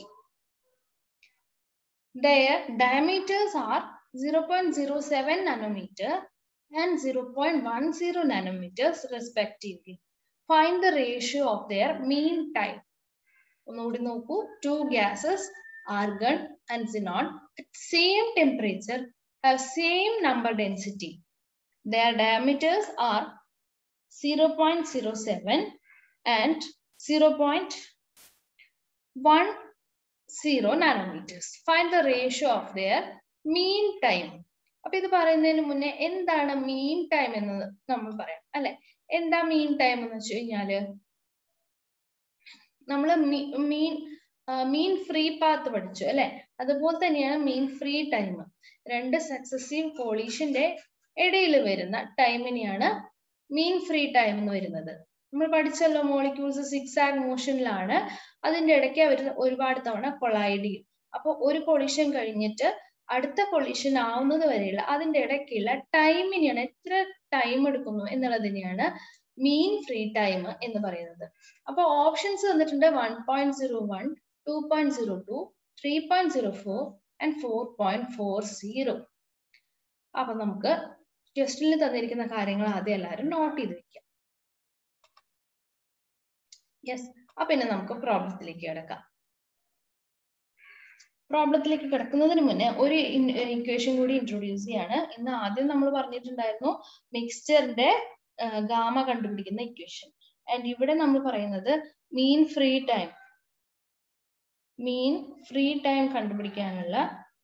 their diameters are 0.07 nanometer and 0.10 nanometers respectively. Find the ratio of their mean time. ഒന്നുകൂടി നോക്കൂ two gases argon and xenon same temperature have same number density their diameters are zero point zero seven and zero point one zero nanometers find the ratio of their mean time അപ്പൊ ഇത് പറയുന്നതിന് മുന്നേ എന്താണ് മീൻ time എന്ന് നമ്മൾ പറയാം അല്ലെ എന്താ മീൻ ടൈം എന്ന് വെച്ച് കഴിഞ്ഞാല് നമ്മൾ മീൻ മീൻ ഫ്രീ പാത്ത് പഠിച്ചു അല്ലെ അതുപോലെ തന്നെയാണ് മീൻ ഫ്രീ ടൈം രണ്ട് സക്സസീവ് കോളീഷന്റെ ഇടയിൽ വരുന്ന ടൈമിനെയാണ് മീൻ ഫ്രീ ടൈം എന്ന് വരുന്നത് നമ്മൾ പഠിച്ചല്ലോ മോളിക്യൂൾസ് സിക്സ് ആഗ് മോഷനിലാണ് അതിന്റെ ഇടയ്ക്ക് അവർ ഒരുപാട് തവണ കൊളൈഡ് ചെയ്യും അപ്പൊ ഒരു കൊളിഷൻ കഴിഞ്ഞിട്ട് അടുത്ത കൊളിഷൻ ആവുന്നത് വരെയുള്ള അതിന്റെ ഇടയ്ക്കുള്ള ടൈമിനെയാണ് എത്ര ടൈം എടുക്കുന്നു എന്നുള്ളതിനെയാണ് മീൻ ഫ്രീ ടൈം എന്ന് പറയുന്നത് അപ്പൊ ഓപ്ഷൻസ് തന്നിട്ടുണ്ട് one point zero one two point zero two three point zero four and four point four zero അപ്പൊ നമുക്ക് ക്വസ്റ്റിനിൽ തന്നിരിക്കുന്ന കാര്യങ്ങൾ ആദ്യം എല്ലാവരും നോട്ട് ചെയ്ത് വെക്കാം യെസ് അപ്പൊ ഇനി നമുക്ക് പ്രോബ്ലത്തിലേക്ക് കിടക്കാം പ്രോബ്ലത്തിലേക്ക് കിടക്കുന്നതിന് മുന്നേ ഒരു ഇക്വേഷൻ കൂടി ഇൻട്രൊഡ്യൂസ് ചെയ്യാണ് ഇന്ന് ആദ്യം നമ്മൾ പറഞ്ഞിട്ടുണ്ടായിരുന്നു മിക്സ്ചറിന്റെ ഗാമ കണ്ടുപിടിക്കുന്ന ഇക്വേഷൻ ആൻഡ് ഇവിടെ നമ്മൾ പറയുന്നത് mean free time mean free time കണ്ടുപിടിക്കാനുള്ള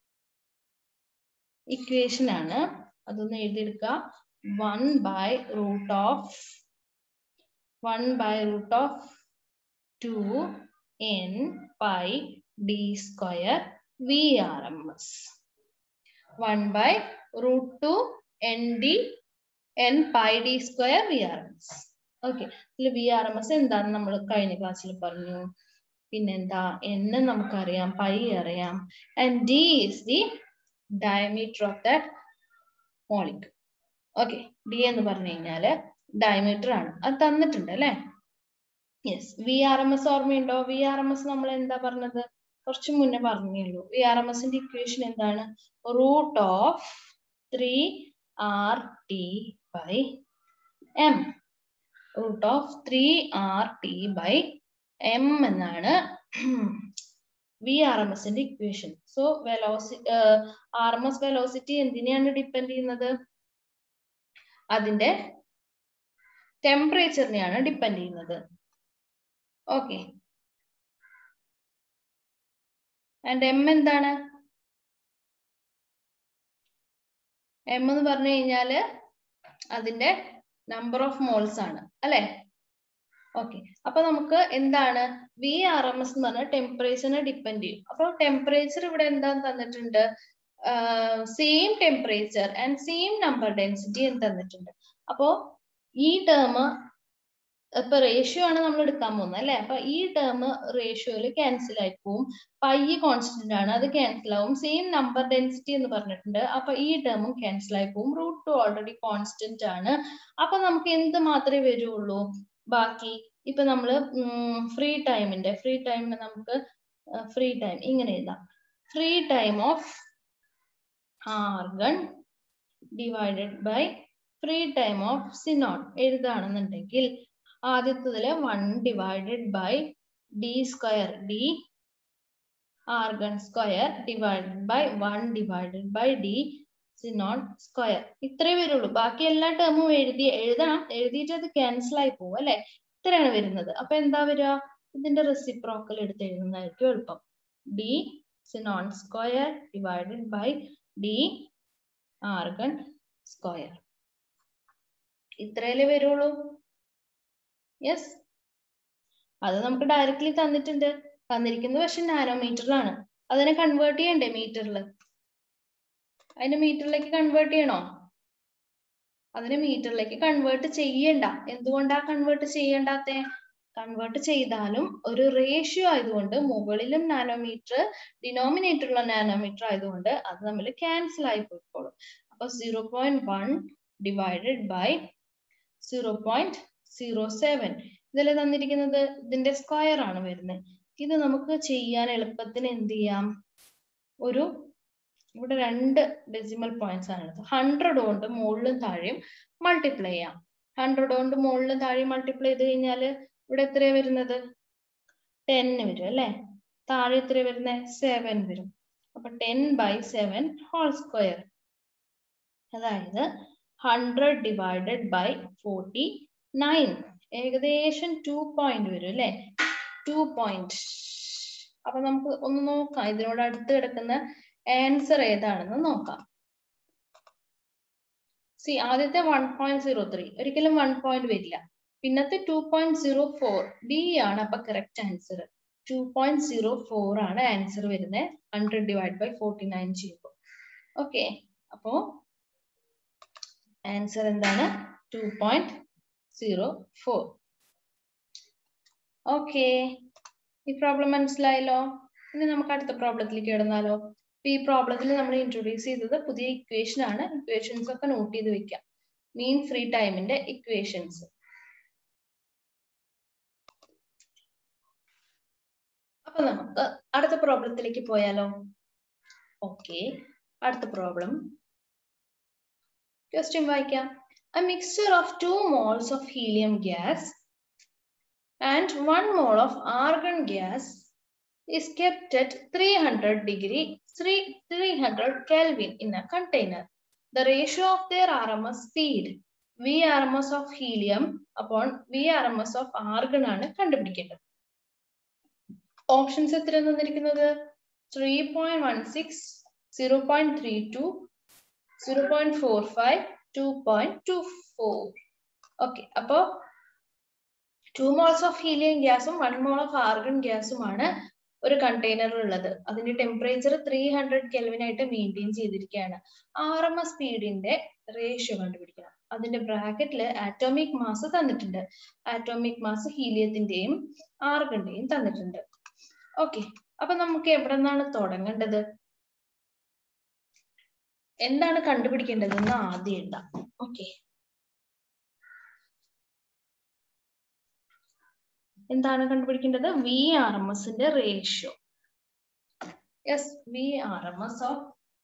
ഇക്വേഷൻ ആണ് അതൊന്ന് എഴുതിയെടുക്കുക one by root of one by root of two N pi D square V R M S one by root two N D N pi D square V R M S okay ഇതിൽ V R M S എന്താണെന്ന് നമ്മൾ കഴിഞ്ഞ ക്ലാസ്സിൽ പറഞ്ഞു പിന്നെന്താ എന്ന് നമുക്കറിയാം pi അറിയാം and D is the diameter of that molecule okay D എന്ന് പറഞ്ഞു കഴിഞ്ഞാല് ഡയമീറ്റർ ആണ് അത് തന്നിട്ടുണ്ട് അല്ലെ yes V R M S ഓർമ്മയുണ്ടോ വി ആർ എം എസ് നമ്മൾ എന്താ പറഞ്ഞത് കുറച്ച് മുന്നേ പറഞ്ഞുള്ളൂ വി ആർ എം എസിന്റെ ഇക്വേഷൻ എന്താണ് root of three R T by M root of three R T by M എന്നാണ് വി ആർ എം എസിന്റെ ഇക്വേഷൻ സോ വെലോസി ആർ എം എസ് വെലോസിറ്റി എന്തിനെയാണ് ഡിപ്പെൻഡ് ചെയ്യുന്നത് അതിന്റെ ടെമ്പറേച്ചറിനെയാണ് ഡിപ്പെൻഡ് ചെയ്യുന്നത് ഓക്കെ ആൻഡ് എം എന്താണ് എം എന്ന് പറഞ്ഞു കഴിഞ്ഞാല് അതിന്റെ നമ്പർ ഓഫ് മോൾസ് ആണ് അല്ലെ ഓക്കെ അപ്പൊ നമുക്ക് എന്താണ് വി ആർ എം എസ് എന്ന് പറഞ്ഞാൽ ടെമ്പറേച്ചറിനെ ഡിപ്പെൻഡ് ചെയ്യും അപ്പൊ ടെമ്പറേച്ചർ ഇവിടെ എന്താ തന്നിട്ടുണ്ട് same temperature and same number density എന്ന് തന്നിട്ടുണ്ട് അപ്പോ ഈ ടേം ഇപ്പൊ റേഷ്യോ ആണ് നമ്മൾ എടുക്കാൻ പോകുന്നത് അല്ലെ അപ്പൊ ഈ ടേം റേഷ്യോയിൽ ക്യാൻസൽ ആയി പോവും പൈ കോൺസ്റ്റന്റ് ആണ് അത് ക്യാൻസൽ ആവും സെയിം നമ്പർ ഡെൻസിറ്റി എന്ന് പറഞ്ഞിട്ടുണ്ട് അപ്പൊ ഈ ടേമും ക്യാൻസൽ ആയി പോവും റൂട്ട് ടു ഓൾറെഡി കോൺസ്റ്റന്റ് ആണ് അപ്പൊ നമുക്ക് എന്ത് മാത്രമേ വരുള്ളൂ ബാക്കി ഇപ്പൊ നമ്മള് ഫ്രീ ടൈമിന്റെ ഫ്രീ ടൈമിന് നമുക്ക് ഫ്രീ ടൈം ഇങ്ങനെ എഴുതാം free time of argon divided by free time of xenon എഴുതാണെന്നുണ്ടെങ്കിൽ ആദ്യത്തതില് one divided by D square D argon square divided by one divided by D xenon square ഇത്രേ വരുള്ളൂ ബാക്കി എല്ലാ ടേമും എഴുതി എഴുതണം എഴുതിയിട്ട് അത് ക്യാൻസൽ ആയി പോകും അല്ലെ ഇത്രയാണ് വരുന്നത് അപ്പൊ എന്താ വരിക ഇതിന്റെ റെസിപ്രോക്കൽ എടുത്ത് എഴുതുന്നതായിരിക്കും എളുപ്പം D xenon square divided by D argon square ഇത്രയല്ലേ വരുള്ളൂ യെസ് അത് നമുക്ക് ഡയറക്റ്റ്ലി തന്നിട്ടുണ്ട് തന്നിരിക്കുന്നത് പക്ഷെ നാനോമീറ്ററിലാണ് അതിനെ കൺവേർട്ട് ചെയ്യണ്ടേ മീറ്ററിൽ അതിനെ മീറ്ററിലേക്ക് കൺവേർട്ട് ചെയ്യണോ അതിനെ മീറ്ററിലേക്ക് കൺവേർട്ട് ചെയ്യണ്ട എന്തുകൊണ്ടാ കൺവേർട്ട് ചെയ്യണ്ടാത്തെ കൺവേർട്ട് ചെയ്താലും ഒരു റേഷ്യോ ആയതുകൊണ്ട് മുകളിലും നാനോമീറ്റർ ഡിനോമിനേറ്ററിലുള്ള നാനോമീറ്റർ ആയതുകൊണ്ട് അത് തമ്മിൽ ക്യാൻസൽ ആയി പോയിക്കോളും അപ്പൊ zero point one divided by zero point zero seven ഇതിൽ തന്നിരിക്കുന്നത് ഇതിന്റെ സ്ക്വയർ ആണ് വരുന്നത് ഇത് നമുക്ക് ചെയ്യാൻ എളുപ്പത്തിന് എന്ത് ചെയ്യാം ഒരു ഇവിടെ രണ്ട് ഡെസിമൽ പോയിന്റ്സ് ആണ് ഹൺഡ്രഡ് കൊണ്ട് മുകളിലും താഴെയും മൾട്ടിപ്ലൈ ചെയ്യാം ഹൺഡ്രഡ് കൊണ്ട് മുകളിലും താഴെയും മൾട്ടിപ്ലൈ ചെയ്ത് കഴിഞ്ഞാൽ ഇവിടെ എത്രയാ വരുന്നത് ടെന്ന് വരും അല്ലെ താഴെ എത്ര വരുന്നത് സെവൻ വരും അപ്പൊ ten by seven whole square അതായത് hundred divided by forty nine ഏകദേശം ടു പോയിന്റ് വരും അല്ലെ ടു പോയിന്റ് അപ്പൊ നമുക്ക് ഒന്ന് നോക്കാം ഇതിനോട് അടുത്ത് കിടക്കുന്ന ആൻസർ ഏതാണെന്ന് നോക്കാം സി ആദ്യത്തെ വൺ പോയിന്റ് സീറോ ത്രീ ഒരിക്കലും വൺ പോയിന്റ് വരില്ല പിന്നത്തെ two point zero four B ആണ് അപ്പൊ correct answer two point zero four ആണ് ആൻസർ വരുന്നത് hundred divide by forty nine ചെയ്യുമ്പോൾ ഓക്കെ അപ്പോ ആൻസർ എന്താണ് two point zero four okay ഈ പ്രോബ്ലം മനസ്സിലായല്ലോ ഇനി നമുക്ക് അടുത്ത പ്രോബ്ലത്തിലേക്ക് ഇടുന്നാലോ ഈ പ്രോബ്ലത്തിൽ നമ്മൾ ഇൻട്രൊഡ്യൂസ് ചെയ്തത് പുതിയ ഇക്വേഷൻ ആണ് ഇക്വേഷൻസ് ഒക്കെ നോട്ട് ചെയ്ത് വെക്കാം മീൻ ഫ്രീ ടൈമിന്റെ ഇക്വേഷൻസ് അപ്പൊ നമുക്ക് അടുത്ത പ്രോബ്ലത്തിലേക്ക് പോയാലോ ഓക്കെ അടുത്ത പ്രോബ്ലം ക്വസ്റ്റ്യൻ വായിക്കാം a mixture of two moles of helium gas and one mole of argon gas is kept at 300 degree 300 Kelvin in a container. The ratio of their RMS speed VRMS of helium upon VRMS of argon ആണ് കണ്ടുപിടിക്കേണ്ടത് options എത്ര തന്നിരിക്കുന്നത് three point one six zero point three two zero point four five two point two four okay അപ്പോ two moles of helium ഗ്യാസും one mole of argon ഗ്യാസുമാണ് ഒരു കണ്ടെയ്നറിൽ ഉള്ളത് അതിന്റെ ടെമ്പറേച്ചർ ത്രീ ഹൺഡ്രഡ് കെൽവിൻ ആയിട്ട് മെയിൻറ്റെയിൻ ചെയ്തിരിക്കുകയാണ് ആർ എം എസ് സ്പീഡിന്റെ റേഷ്യോ കണ്ടുപിടിക്കണം അതിന്റെ ബ്രാക്കറ്റിൽ ആറ്റോമിക് മാസ് തന്നിട്ടുണ്ട് ആറ്റോമിക് മാസ് ഹീലിയത്തിന്റെയും ആർഗന്റെയും തന്നിട്ടുണ്ട് ഓക്കെ അപ്പൊ നമുക്ക് എവിടെ നിന്നാണ് തുടങ്ങേണ്ടത് എന്താണ് കണ്ടുപിടിക്കേണ്ടതെന്ന് ആദ്യം എഴുതാം ഓക്കെ എന്താണ് കണ്ടുപിടിക്കേണ്ടത് വി ആർ എം എസിന്റെ ratio yes V R M S of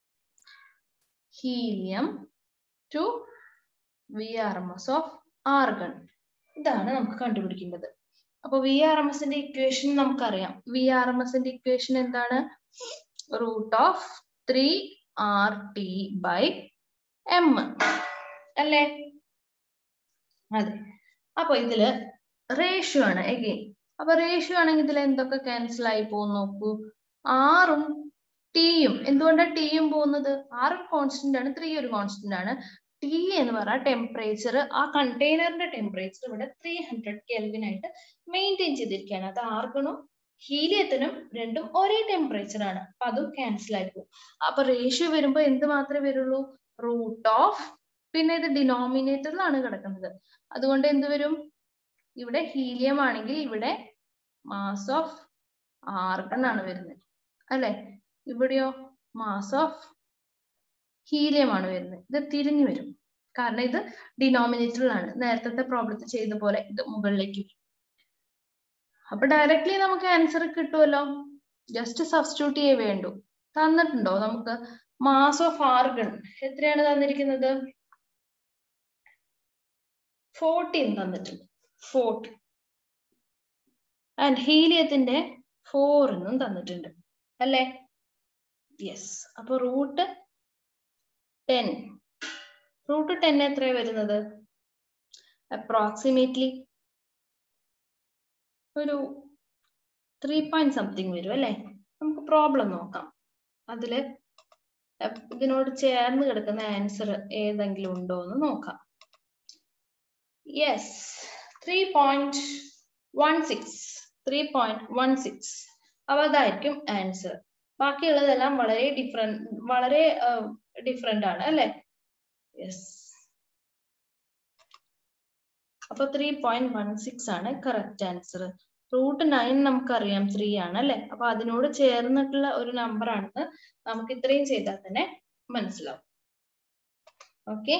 helium to V R M S of argon ഇതാണ് നമുക്ക് കണ്ടുപിടിക്കേണ്ടത് അപ്പൊ വി ആർ എം എസിന്റെ ഇക്വേഷൻ നമുക്കറിയാം വി ആർ എം എസിന്റെ ഇക്വേഷൻ എന്താണ് root of three R T by M അല്ലേ അതെ അപ്പൊ ഇതില് റേഷ്യോ ആണ് എഗെയിൻ അപ്പൊ റേഷ്യോ ആണെങ്കിൽ ഇതിൽ എന്തൊക്കെ ക്യാൻസൽ ആയി പോകും നോക്കൂ ആറും ടിയും എന്തുകൊണ്ടാണ് ടിയും പോകുന്നത് ആറും കോൺസ്റ്റന്റ് ആണ് ത്രീ ഒരു കോൺസ്റ്റന്റ് ആണ് ടി എന്ന് പറഞ്ഞാൽ ടെമ്പറേച്ചർ ആ കണ്ടെയ്നറിന്റെ ടെമ്പറേച്ചർ ഇവിടെ ത്രീ ഹൺഡ്രഡ് കെൽവിൻ ആയിട്ട് മെയിൻറ്റെയിൻ ചെയ്തിരിക്കുകയാണ് അത് ആർഗണും ഹീലിയത്തിനും രണ്ടും ഒരേ ടെമ്പറേച്ചർ ആണ് അപ്പൊ അതും ക്യാൻസൽ ആയി പോകും അപ്പൊ റേഷ്യോ വരുമ്പോ എന്ത് മാത്രമേ വരുള്ളൂ റൂട്ട് ഓഫ് പിന്നെ ഇത് ഡിനോമിനേറ്ററിലാണ് കിടക്കുന്നത് അതുകൊണ്ട് എന്ത് വരും ഇവിടെ ഹീലിയം ആണെങ്കിൽ ഇവിടെ മാസ് ഓഫ് ആർഗൺ ആണ് വരുന്നത് അല്ലെ ഇവിടെയോ മാസ് ഓഫ് ഹീലിയം ആണ് വരുന്നത് ഇത് തിരിഞ്ഞു വരും കാരണം ഇത് ഡിനോമിനേറ്ററിലാണ് നേരത്തെ പ്രോബ്ലത്തിൽ ചെയ്ത പോലെ ഇത് മുകളിലേക്ക് അപ്പൊ ഡയറക്ട്ലി നമുക്ക് ആൻസർ കിട്ടുമല്ലോ ജസ്റ്റ് സബ്സ്റ്റിറ്റ്യൂട്ട് ചെയ്യേ വേണ്ടു തന്നിട്ടുണ്ടോ നമുക്ക് മാസ് ഓഫ് ആർഗൺ എത്രയാണ് തന്നിരിക്കുന്നത് ഫോർട്ടീൻ തന്നിട്ടുണ്ട് ഫോർട്ടി ആൻഡ് ഹീലിയത്തിന്റെ ഫോർ എന്നും തന്നിട്ടുണ്ട് അല്ലേ യെസ് അപ്പൊ റൂട്ട് ടെൻ റൂട്ട് ടെൻ എത്രയാ വരുന്നത് അപ്രോക്സിമേറ്റ്ലി ഒരു ത്രീ പോയിന്റ് സംതിങ് വരും അല്ലേ നമുക്ക് പ്രോബ്ലം നോക്കാം അതില് ഇതിനോട് ചേർന്ന് കിടക്കുന്ന ആൻസർ ഏതെങ്കിലും ഉണ്ടോ എന്ന് നോക്കാം yes three point one six three point one six അപ്പൊ അതായിരിക്കും ആൻസർ ബാക്കിയുള്ളതെല്ലാം വളരെ ഡിഫറെന്റ് വളരെ ഡിഫറെന്റ് ആണ് അല്ലെ യെസ് അപ്പൊ ത്രീ പോയിന്റ് വൺ സിക്സ് ആണ് കറക്റ്റ് ആൻസർ റൂട്ട് നയൻ നമുക്കറിയാം ത്രീ ആണ് അല്ലെ അപ്പൊ അതിനോട് ചേർന്നിട്ടുള്ള ഒരു നമ്പർ ആണെന്ന് നമുക്ക് ഇത്രയും ചെയ്താൽ തന്നെ മനസ്സിലാവും okay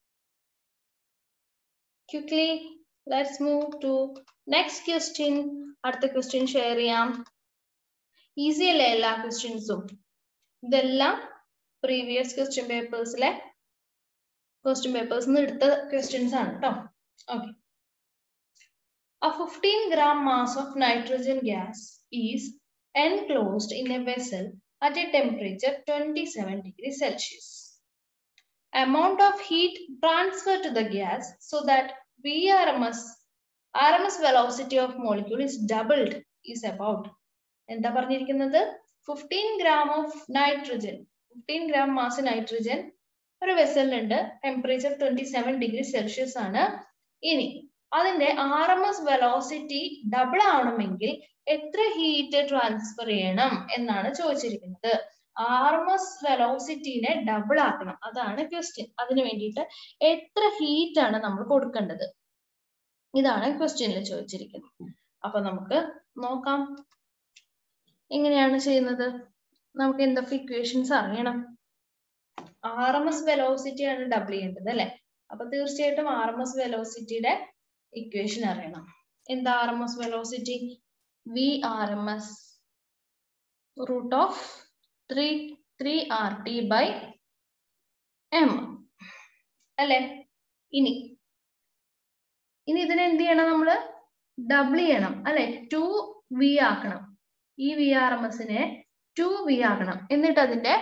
quickly let's move to next question അടുത്ത ക്വസ്റ്റ്യൻ ഷെയർ ചെയ്യാം ഈസി അല്ലേ എല്ലാ ക്വസ്റ്റ്യൻസും ഇതെല്ലാം പ്രീവിയസ് ക്വസ്റ്റ്യൻ പേപ്പേഴ്സിലെ ക്വസ്റ്റ്യൻ പേപ്പേഴ്സ് നിന്ന് എടുത്ത ക്വസ്റ്റ്യൻസ് ആണ് കേട്ടോ okay A 15 gram mass of nitrogen gas is enclosed in a vessel at a temperature 27 degrees Celsius. Amount of heat transferred to the gas so that VRMS RMS velocity of molecule is doubled is about എന്താ പറഞ്ഞിരിക്കുന്നത് fifteen gram of nitrogen fifteen gram mass nitrogen ഒരു വെസലിലുണ്ട് temperature twenty seven degree Celsius ആണ് ഇനി അതിന്റെ R M S velocity double ആവണമെങ്കിൽ എത്ര heat transfer ചെയ്യണം എന്നാണ് ചോദിച്ചിരിക്കുന്നത് ആർ എം എസ് വെലോസിറ്റിനെ ഡബിൾ ആക്കണം അതാണ് ക്വസ്റ്റ്യൻ അതിന് വേണ്ടിയിട്ട് എത്ര ഹീറ്റ് ആണ് നമ്മൾ കൊടുക്കേണ്ടത് ഇതാണ് ക്വസ്റ്റ്യനിൽ ചോദിച്ചിരിക്കുന്നത് അപ്പൊ നമുക്ക് നോക്കാം എങ്ങനെയാണ് ചെയ്യുന്നത് നമുക്ക് എന്തൊക്കെ ഇക്വേഷൻസ് അറിയണം ആർ എം എസ് വെലോസിറ്റി ആണ് ഡബിൾ ചെയ്യേണ്ടത് അല്ലെ അപ്പൊ തീർച്ചയായിട്ടും ആർ എം എസ് വെലോസിറ്റിയുടെ ഇക്വേഷൻ അറിയണം എന്താ R M S velocity V R M S root of three three R T by M അല്ലെ ഇനി ഇനി ഇതിനെ എന്ത് ചെയ്യണം നമ്മള് ഡബിൾ ചെയ്യണം അല്ലെ ടു വി ആക്കണം ഈ വി ആർ എം എസിനെ ടു വി ആക്കണം എന്നിട്ട് അതിന്റെ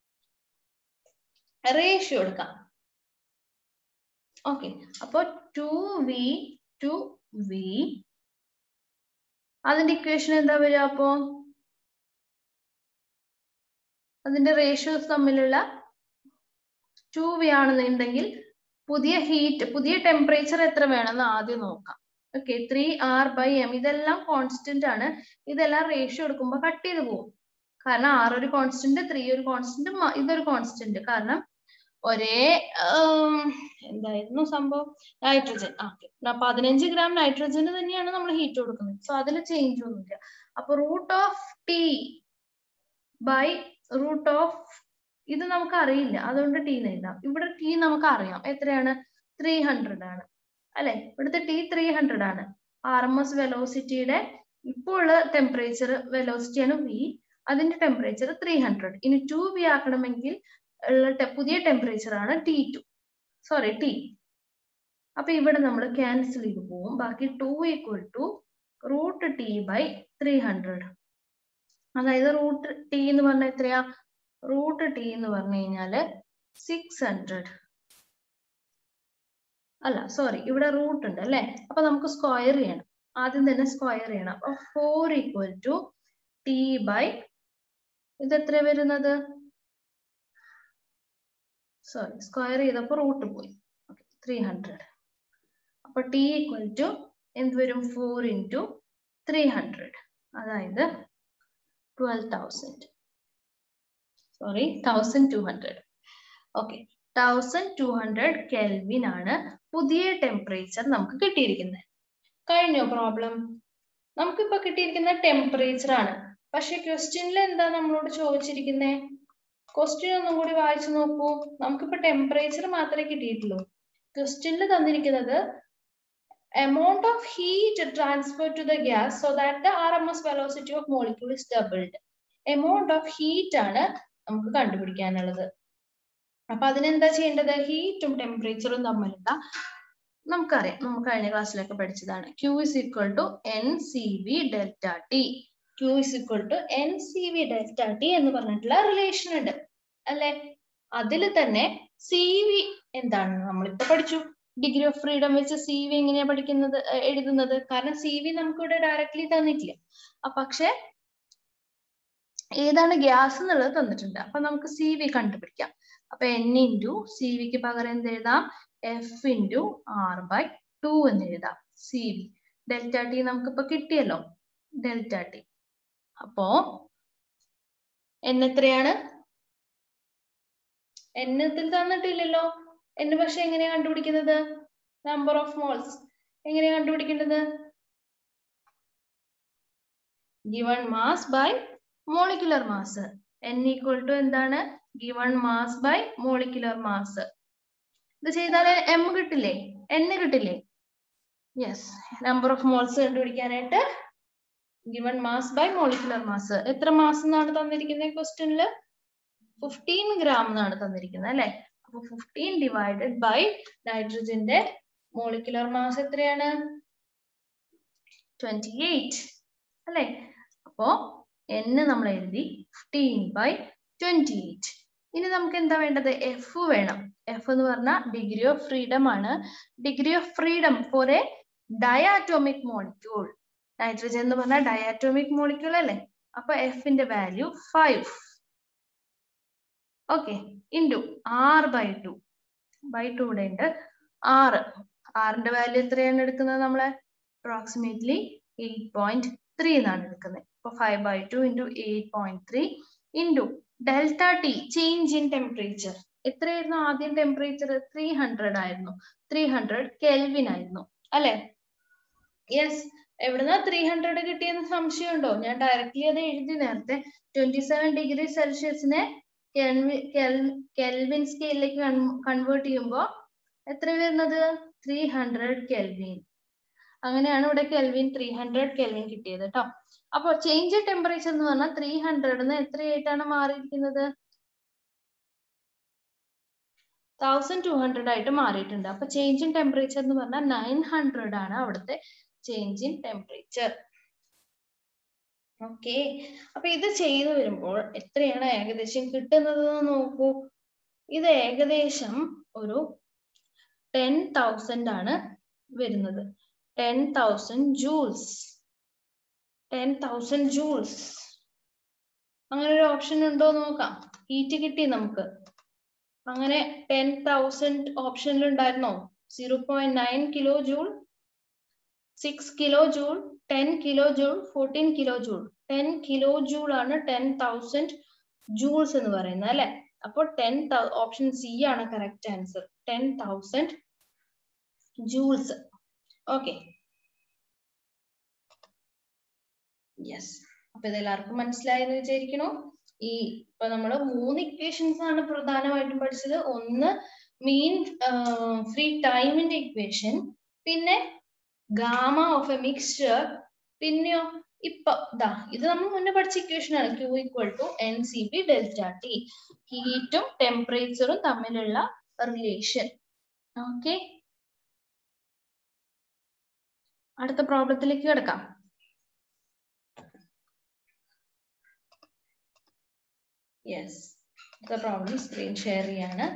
റേഷ്യോ എടുക്കാം ഓക്കെ അപ്പൊ ടു വി ടു വി അതിന്റെ ഇക്വേഷൻ എന്താ വരിക അപ്പോ അതിന്റെ റേഷ്യോസ് തമ്മിലുള്ള ടു വി ആണെന്നുണ്ടെങ്കിൽ പുതിയ ഹീറ്റ് പുതിയ ടെമ്പറേച്ചർ എത്ര വേണമെന്ന് ആദ്യം നോക്കാം okay three R by M ഇതെല്ലാം കോൺസ്റ്റന്റ് ആണ് ഇതെല്ലാം റേഷ്യോ എടുക്കുമ്പോൾ കട്ട് ചെയ്ത് പോകും കാരണം ആർ ഒരു കോൺസ്റ്റന്റ് ത്രീ ഒരു കോൺസ്റ്റന്റ് ഇതൊരു കോൺസ്റ്റന്റ് കാരണം ഒരേ എന്തായിരുന്നു സംഭവം നൈട്രജൻ ആ പതിനഞ്ച് ഗ്രാം നൈട്രജന് തന്നെയാണ് നമ്മൾ ഹീറ്റ് കൊടുക്കുന്നത് സോ അതിൽ ചേഞ്ച് ഒന്നുമില്ല അപ്പൊ root of T by root of ഇത് നമുക്ക് അറിയില്ല അതുകൊണ്ട് ടി എഴുതാം ഇവിടെ ടി നമുക്ക് അറിയാം എത്രയാണ് ത്രീ ഹൺഡ്രഡ് ആണ് അല്ലെ ഇവിടുത്തെ ടി ത്രീ ഹൺഡ്രഡ് ആണ് ആർ എം എസ് വെലോസിറ്റിയുടെ ഇപ്പോൾ ഉള്ള ടെമ്പറേച്ചർ വെലോസിറ്റിയാണ് വി അതിന്റെ ടെമ്പറേച്ചർ ത്രീ ഹൺഡ്രഡ് ഇനി ടു വി ആക്കണമെങ്കിൽ ഉള്ള പുതിയ ടെമ്പറേച്ചർ ആണ് ടി ടു സോറി ടി അപ്പൊ ഇവിടെ നമ്മൾ ക്യാൻസൽ ചെയ്ത് പോവും ബാക്കി two equal to root T by three hundred അതായത് റൂട്ട് ടി എന്ന് പറഞ്ഞാൽ എത്രയാ റൂട്ട് ടി എന്ന് പറഞ്ഞു കഴിഞ്ഞാല് സിക്സ് ഹൺഡ്രഡ് അല്ല സോറി ഇവിടെ റൂട്ട് ഉണ്ട് അല്ലെ അപ്പൊ നമുക്ക് സ്ക്വയർ ചെയ്യണം ആദ്യം തന്നെ സ്ക്വയർ ചെയ്യണം അപ്പൊ four equal to T by ഇത് എത്ര വരുന്നത് സോറി സ്ക്വയർ ചെയ്തപ്പോ റൂട്ട് പോയി ത്രീ ഹൺഡ്രഡ് അപ്പൊ ടി ഈക്വൽ ടു എന്ത് വരും ഫോർ ഇൻറ്റു ത്രീ ഹൺഡ്രഡ് അതായത് twelve thousand sorry thousand two hundred okay thousand two hundred kelvin ആണ് പുതിയ ടെമ്പറേച്ചർ നമുക്ക് കിട്ടിയിരിക്കുന്നത് കഴിഞ്ഞോ പ്രോബ്ലം നമുക്കിപ്പോ കിട്ടിയിരിക്കുന്ന ടെമ്പറേച്ചർ ആണ് പക്ഷെ ക്വസ്റ്റ്യനിൽ എന്താ നമ്മളോട് ചോദിച്ചിരിക്കുന്നത് ക്വസ്റ്റ്യൻ ഒന്നും കൂടി വായിച്ചു നോക്കൂ നമുക്കിപ്പോ ടെമ്പറേച്ചർ മാത്രമേ കിട്ടിയിട്ടുള്ളൂ ക്വസ്റ്റ്യനിൽ തന്നിരിക്കുന്നത് amount of heat transferred to the gas so that the RMS velocity of molecule is doubled. amount of heat ആണ് നമുക്ക് കണ്ടുപിടിക്കാനുള്ളത് അപ്പൊ അതിനെന്താ ചെയ്യേണ്ടത് ഹീറ്റും ടെമ്പറേച്ചറും തമ്മിലുള്ള നമുക്കറിയാം നമുക്ക് കഴിഞ്ഞ ക്ലാസ്സിലൊക്കെ പഠിച്ചതാണ് Q is equal to N C V delta T Q is equal to N C V delta T എന്ന് പറഞ്ഞിട്ടുള്ള റിലേഷൻ ഉണ്ട് അല്ലെ അതിൽ തന്നെ സി വി എന്താണ് നമ്മളിപ്പോ പഠിച്ചു ഡിഗ്രി ഓഫ് ഫ്രീഡം വെച്ച് സി വി എങ്ങനെയാ പഠിക്കുന്നത് എഴുതുന്നത് കാരണം സി വി നമുക്കിവിടെ ഡയറക്ട്ലി തന്നിട്ടില്ല പക്ഷെ ഏതാണ് ഗ്യാസ് എന്നുള്ളത് തന്നിട്ടുണ്ട് അപ്പൊ നമുക്ക് സി വി കണ്ടുപിടിക്കാം അപ്പൊ എൻ ഇൻറ്റു സി വിക്ക് പകരം എന്ത് എഴുതാം F into R by two എന്ന് എഴുതാം സി വി ഡെൽറ്റ ടി നമുക്കിപ്പോ കിട്ടിയല്ലോ ഡെൽറ്റ ടി അപ്പോ എൻ എത്രയാണ് എൻ ഇതിൽ തന്നിട്ടില്ലല്ലോ എൻ പക്ഷെ എങ്ങനെയാ കണ്ടുപിടിക്കുന്നത് നമ്പർ ഓഫ് മോൾസ് എങ്ങനെയാ കണ്ടുപിടിക്കേണ്ടത് given mass by molecular mass N equal to എന്താണ് given mass by molecular mass ഇത് ചെയ്താൽ എം കിട്ടില്ലേ എൻ കിട്ടില്ലേ യെസ് നമ്പർ ഓഫ് മോൾസ് കണ്ടുപിടിക്കാനായിട്ട് given mass by molecular mass എത്ര മാസ് എന്നാണ് തന്നിരിക്കുന്നത് ക്വസ്റ്റ്യനില് ഫിഫ്റ്റീൻ ഗ്രാം എന്നാണ് തന്നിരിക്കുന്നത് അല്ലെ അപ്പൊ ഫിഫ്റ്റീൻ ഡിവൈഡഡ് ബൈ നൈട്രജന്റെ മോളിക്കുലർ മാസ് എത്രയാണ് ട്വന്റി എയ്റ്റ് അല്ലെ അപ്പോ എന്ന് നമ്മൾ എഴുതി ഫിഫ്റ്റീൻ ബൈ ട്വന്റി എയ്റ്റ് ഇനി നമുക്ക് എന്താ വേണ്ടത് എഫ് വേണം എഫ് എന്ന് പറഞ്ഞാൽ ഡിഗ്രി ഓഫ് ഫ്രീഡം ആണ് degree of freedom for a diatomic molecule nitrogen എന്ന് പറഞ്ഞാൽ ഡയാറ്റോമിക് മോളിക്യൂൾ അല്ലേ അപ്പൊ എഫിന്റെ value five okay into R by two by two ഇവിടെ ഉണ്ട് ആറ് ആറിന്റെ വാല്യൂ എത്രയാണ് എടുക്കുന്നത് നമ്മളെ അപ്രോക്സിമേറ്റ്ലി എയ്റ്റ് പോയിന്റ് ത്രീ എന്നാണ് എടുക്കുന്നത് അപ്പൊ five by two into eight point three into delta T change in temperature എത്രയായിരുന്നു ആദ്യം ടെമ്പറേച്ചർ ത്രീ ഹൺഡ്രഡ് ആയിരുന്നു ത്രീ ഹൺഡ്രഡ് കെൽവിൻ ആയിരുന്നു അല്ലെ യെസ് എവിടുന്ന ത്രീ ഹൺഡ്രഡ് കിട്ടിയെന്ന് സംശയമുണ്ടോ ഞാൻ ഡയറക്റ്റ്ലി അത് എഴുതി നേരത്തെ ട്വന്റി സെവൻ ഡിഗ്രി സെൽഷ്യസിനെ കെൽവിൻ സ്കെയിലേക്ക് കൺവേർട്ട് ചെയ്യുമ്പോൾ എത്ര വരുന്നത് ത്രീ ഹൺഡ്രഡ് കെൽവിൻ അങ്ങനെയാണ് ഇവിടെ കെൽവിൻ ത്രീ ഹൺഡ്രഡ് കെൽവിൻ കിട്ടിയത് കേട്ടോ അപ്പൊ ചേഞ്ച് ടെമ്പറേച്ചർ എന്ന് പറഞ്ഞാൽ ത്രീ ഹൺഡ്രഡിന് എത്രയായിട്ടാണ് മാറിയിരിക്കുന്നത് തൗസൻഡ് ടു ഹൺഡ്രഡ് ആയിട്ട് മാറിയിട്ടുണ്ട് അപ്പൊ ചേഞ്ച് ഇൻ ടെമ്പറേച്ചർ എന്ന് പറഞ്ഞാൽ നയൻ ഹൺഡ്രഡ് ആണ് അവിടുത്തെ ചേഞ്ച് ഇൻ ടെമ്പറേച്ചർ ഓക്കെ അപ്പൊ ഇത് ചെയ്തു വരുമ്പോൾ എത്രയാണ് ഏകദേശം കിട്ടുന്നത് നോക്കൂ ഇത് ഏകദേശം ഒരു ടെൻ തൗസൻഡ് ആണ് വരുന്നത് ten thousand joules ten thousand joules അങ്ങനെ ഒരു ഓപ്ഷൻ ഉണ്ടോ നോക്കാം ഹീറ്റ് കിട്ടി നമുക്ക് അങ്ങനെ ടെൻ തൗസൻഡ് ഓപ്ഷനിൽ ഉണ്ടായിരുന്നോ zero point nine kilo joule six kilo joule ten kilo joule fourteen kilo joule ten kilo joule ആണ് ടെൻ തൗസൻഡ് ജൂൾസ് എന്ന് പറയുന്നത് അല്ലെ അപ്പോൾ ടെൻ ഓപ്ഷൻ സി ആണ് correct answer ten thousand joules okay yes അപ്പൊ ഇതെല്ലാവർക്കും മനസ്സിലായെന്ന് വിചാരിക്കണു ഈ ഇപ്പൊ നമ്മള് മൂന്ന് ഇക്വേഷൻസ് ആണ് പ്രധാനമായിട്ടും പഠിച്ചത് ഒന്ന് മീൻ ഫ്രീ ടൈമിന്റെ ഇക്വേഷൻ പിന്നെ ഗാമ ഓഫ് എ മിക്സ്ചർ പിന്നെയോ ഇപ്പൊ ദാ ഇത് നമ്മൾ മുന്നേ പഠിച്ച ഇക്വേഷൻ ആണ് Q equal to N C B delta T ഹീറ്റും ടെമ്പറേച്ചറും തമ്മിലുള്ള റിലേഷൻ ഓക്കെ അടുത്ത പ്രോബ്ലത്തിലേക്ക് കിടക്കാം യെസ് അടുത്ത പ്രോബ്ലം സ്ക്രീൻ ഷെയർ ചെയ്യാണ്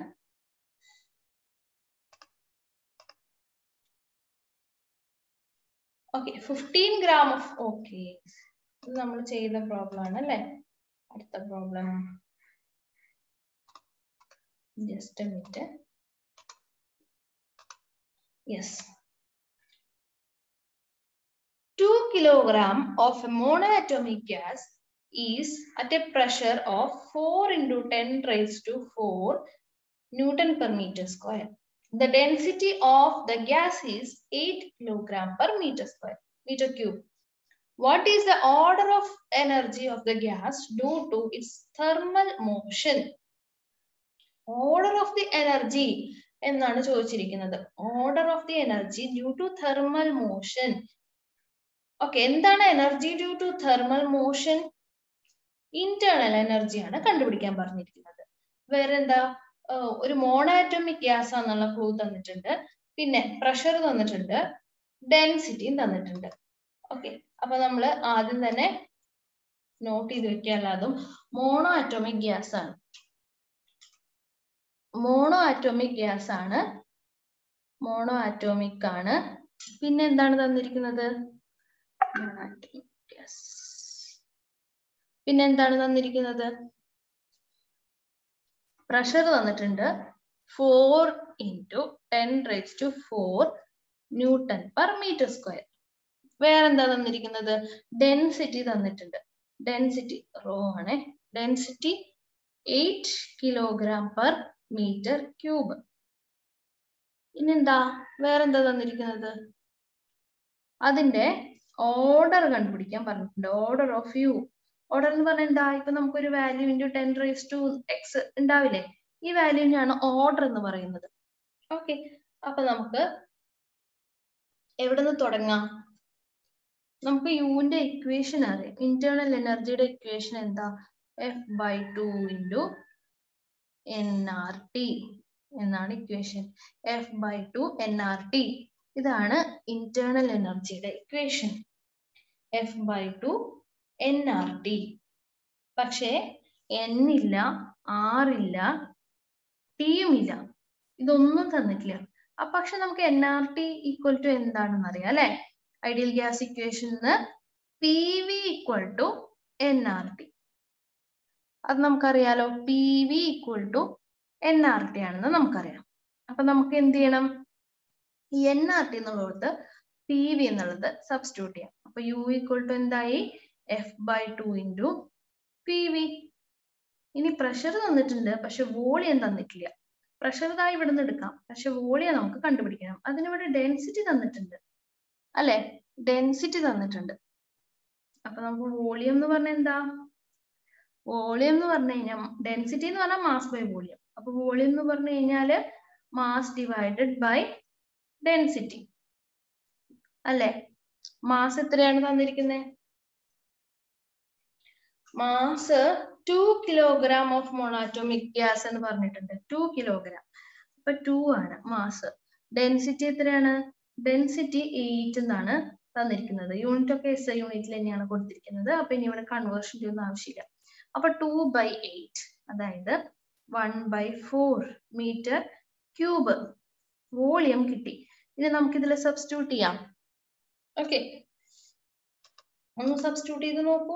okay fifteen gram of okay ഇത് നമ്മൾ ചെയ്ത പ്രോബ്ലം ആണ് അല്ലേ അടുത്ത problem just minute yes two kilogram of a monoatomic gas is at a pressure of 4 into 10 raised to 4 Newton per meter square. The density of the gas is 8 kilogram per meter square, meter cube. What is the order of energy of the gas due to its thermal motion? Order of the energy എന്നാണ് ചോദിച്ചിരിക്കുന്നത് order of the energy due to thermal motion okay എന്താണ് energy due to thermal motion internal എനർജിയാണ് കണ്ടുപിടിക്കാൻ പറഞ്ഞിരിക്കുന്നത് വേറെ എന്താ ഒരു മോണാറ്റോമിക് gas ആണെന്നുള്ള ക്ലൂ തന്നിട്ടുണ്ട് പിന്നെ പ്രഷർ തന്നിട്ടുണ്ട് ഡെൻസിറ്റിയും തന്നിട്ടുണ്ട് ഓക്കെ അപ്പൊ നമ്മൾ ആദ്യം തന്നെ നോട്ട് ചെയ്ത് വെക്കാനുള്ളതും മോണോ ആറ്റോമിക് ഗ്യാസ് ആണ് മോണോ ആറ്റോമിക് ഗ്യാസ് ആണ് മോണോ ആറ്റോമിക് ആണ് പിന്നെ എന്താണ് തന്നിരിക്കുന്നത് മോണോ ആറ്റോമിക് ഗ്യാസ് പിന്നെ എന്താണ് തന്നിരിക്കുന്നത് പ്രഷർ തന്നിട്ടുണ്ട് four into ten raise to four newton per metre square വേറെന്താ തന്നിരിക്കുന്നത് ഡെൻസിറ്റി തന്നിട്ടുണ്ട് ഡെൻസിറ്റി റോ ആണ് density eight kilogram per metre cube ഇനിയെന്താ വേറെന്താ തന്നിരിക്കുന്നത് അതിന്റെ ഓർഡർ കണ്ടുപിടിക്കാൻ പറഞ്ഞിട്ടുണ്ട് ഓർഡർ ഓഫ് യു ഓർഡർ എന്ന് പറഞ്ഞാൽ എന്താ ഇപ്പൊ നമുക്കൊരു value into ten raise to X ഉണ്ടാവില്ലേ ഈ വാല്യൂവിനാണ് ഓർഡർ എന്ന് പറയുന്നത് ഓക്കെ അപ്പൊ നമുക്ക് എവിടെ നിന്ന് തുടങ്ങാം നമുക്ക് യുവിന്റെ ഇക്വേഷൻ അറിയാം ഇന്റേണൽ എനർജിയുടെ ഇക്വേഷൻ എന്താ F by two into N R T എന്നാണ് equation F by two N R T ഇതാണ് ഇന്റേണൽ എനർജിയുടെ equation F by two N R T പക്ഷേ എൻ ഇല്ല ആർ ഇല്ല ടിയും ഇല്ല ഇതൊന്നും തന്നിട്ടില്ല അപ്പൊ പക്ഷെ നമുക്ക് N R T equal to എന്താണെന്ന് അറിയാം അല്ലെ ഐഡിയൽ ഗ്യാസ് ഇക്വേഷന് P V equal to N R T അത് നമുക്കറിയാലോ P V equal to N R T ആണെന്ന് നമുക്കറിയാം അപ്പൊ നമുക്ക് എന്ത് ചെയ്യണം ഈ എൻ ആർ ടി എന്നുള്ളത് പി വി എന്നുള്ളത് സബ്സ്റ്റിറ്റ്യൂട്ട് ചെയ്യാം അപ്പൊ യു ഈക്വൽ ടു എന്തായി F by two into P V ഇനി പ്രഷർ തന്നിട്ടുണ്ട് പക്ഷെ വോളിയം തന്നിട്ടില്ല പ്രഷർ ഇതാ ഇവിടെ നിന്ന് എടുക്കാം പക്ഷെ വോളിയം നമുക്ക് കണ്ടുപിടിക്കണം അതിനിവിടെ ഡെൻസിറ്റി തന്നിട്ടുണ്ട് അല്ലെ ഡെൻസിറ്റി തന്നിട്ടുണ്ട് അപ്പൊ നമുക്ക് വോളിയം എന്ന് പറഞ്ഞാൽ എന്താ വോളിയം എന്ന് പറഞ്ഞു കഴിഞ്ഞാൽ ഡെൻസിറ്റി എന്ന് പറഞ്ഞാൽ മാസ് ബൈ വോളിയം അപ്പൊ വോളിയം എന്ന് പറഞ്ഞു കഴിഞ്ഞാല് മാസ് ഡിവൈഡഡ് ബൈ ഡെൻസിറ്റി അല്ലെ മാസ് എത്രയാണ് തന്നിരിക്കുന്നത് mass two kilogram of monatomic gas എന്ന് പറഞ്ഞിട്ടുണ്ട് ടു കിലോഗ്രാം അപ്പൊ ടു ആണ് മാസ് ഡെൻസിറ്റി എത്രയാണ് ഡെൻസിറ്റി എയ്റ്റ് എന്നാണ് തന്നിരിക്കുന്നത് യൂണിറ്റ് ഒക്കെ എസ് ഐ യൂണിറ്റിൽ തന്നെയാണ് കൊടുത്തിരിക്കുന്നത് അപ്പൊ ഇനി ഇവിടെ കൺവേർഷൻ ചെയ്യുന്ന ആവശ്യമില്ല അപ്പൊ ടു ബൈ എയ്റ്റ് അതായത് one by four metre cube volume കിട്ടി ഇനി നമുക്ക് ഇതിൽ സബ്സ്റ്റിറ്റ്യൂട്ട് ചെയ്യാം ഓക്കെ ഒന്ന് സബ്സ്റ്റിറ്റ്യൂട്ട് ചെയ്ത് നോക്കൂ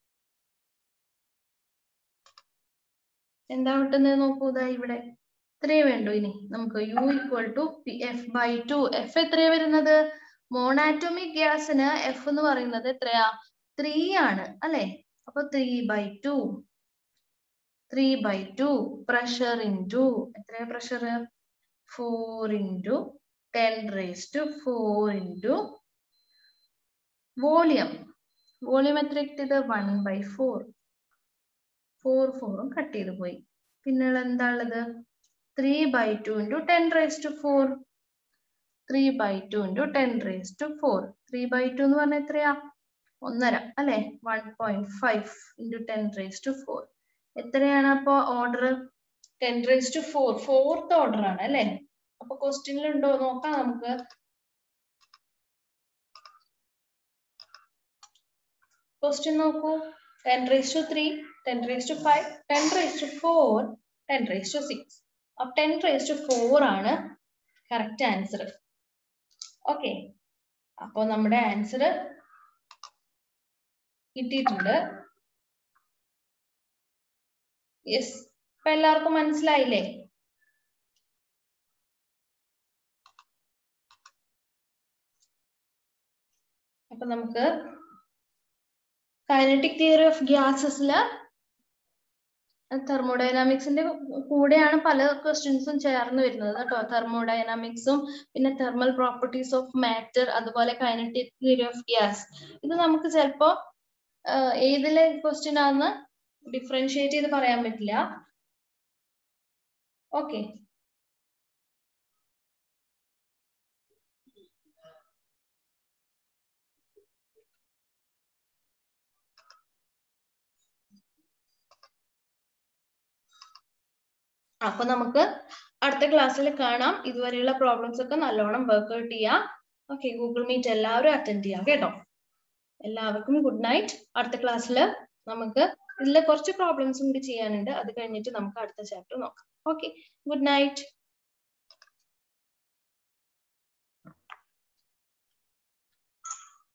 എന്താ കിട്ടുന്നത് നോക്കൂ ഇതാ ഇവിടെ ഇത്രയേ വേണ്ടു ഇനി നമുക്ക് U equal to F by two F എത്രയാ വരുന്നത് മോണാറ്റോമിക് ഗ്യാസിന് എഫ് എന്ന് പറയുന്നത് എത്രയാ ത്രീ ആണ് അല്ലെ അപ്പൊ three by two three by two pressure into എത്രയാ pressure four into ten raise to four into volume volume എത്ര കിട്ടിയത് വൺ ബൈ ഫോർ ഫോർ ഫോറും കട്ട് ചെയ്ത് പോയി പിന്നെ എന്താ ഉള്ളത് three by two into ten raise to four three by two into ten raise to four three by two എന്ന് പറഞ്ഞാൽ എത്രയാ ഒന്നര അല്ലെ one point five into ten raise to four എത്രയാണ് അപ്പോ order ten raise to four fourth order ആണ് അല്ലെ അപ്പൊ ക്വസ്റ്റ്യനിൽ ഉണ്ടോ നോക്കാം നമുക്ക് ക്വസ്റ്റ്യൻ നോക്കൂ ten raise to three ten raise to five ten raise to four ten raise to six അപ്പൊ ടെൻ റേസ് ടു ഫോർ ആണ് കറക്റ്റ് ആൻസർ ഓക്കെ അപ്പൊ നമ്മുടെ ആൻസർ കിട്ടിയിട്ടുണ്ട് യെസ് ഇപ്പൊ എല്ലാവർക്കും മനസ്സിലായില്ലേ അപ്പൊ നമുക്ക് കൈനറ്റിക് തിയറി ഓഫ് ഗ്യാസസില് തെർമോഡൈനാമിക്സിന്റെ കൂടെയാണ് പല ക്വസ്റ്റ്യൻസും ചേർന്ന് വരുന്നത് കേട്ടോ തെർമോഡൈനാമിക്സും പിന്നെ തെർമൽ പ്രോപ്പർട്ടീസ് ഓഫ് മാറ്റർ അതുപോലെ കൈനറ്റിക് തിയറി ഓഫ് ഗ്യാസ് ഇത് നമുക്ക് ചിലപ്പോ ഏതിലെ ക്വസ്റ്റ്യൻ ആണെന്ന് ഡിഫറൻഷിയേറ്റ് ചെയ്ത് പറയാൻ പറ്റില്ല ഓക്കെ അപ്പൊ നമുക്ക് അടുത്ത ക്ലാസ്സിൽ കാണാം ഇതുവരെയുള്ള പ്രോബ്ലംസ് ഒക്കെ നല്ലോണം വർക്ക്ഔട്ട് ചെയ്യാം ഓക്കെ ഗൂഗിൾ മീറ്റ് എല്ലാവരും അറ്റൻഡ് ചെയ്യാം കേട്ടോ എല്ലാവർക്കും ഗുഡ് നൈറ്റ് അടുത്ത ക്ലാസ്സിൽ നമുക്ക് ഇതിൽ കുറച്ച് പ്രോബ്ലംസും കൂടി ചെയ്യാനുണ്ട് അത് കഴിഞ്ഞിട്ട് നമുക്ക് അടുത്ത ചാപ്റ്റർ നോക്കാം ഓക്കെ ഗുഡ് നൈറ്റ്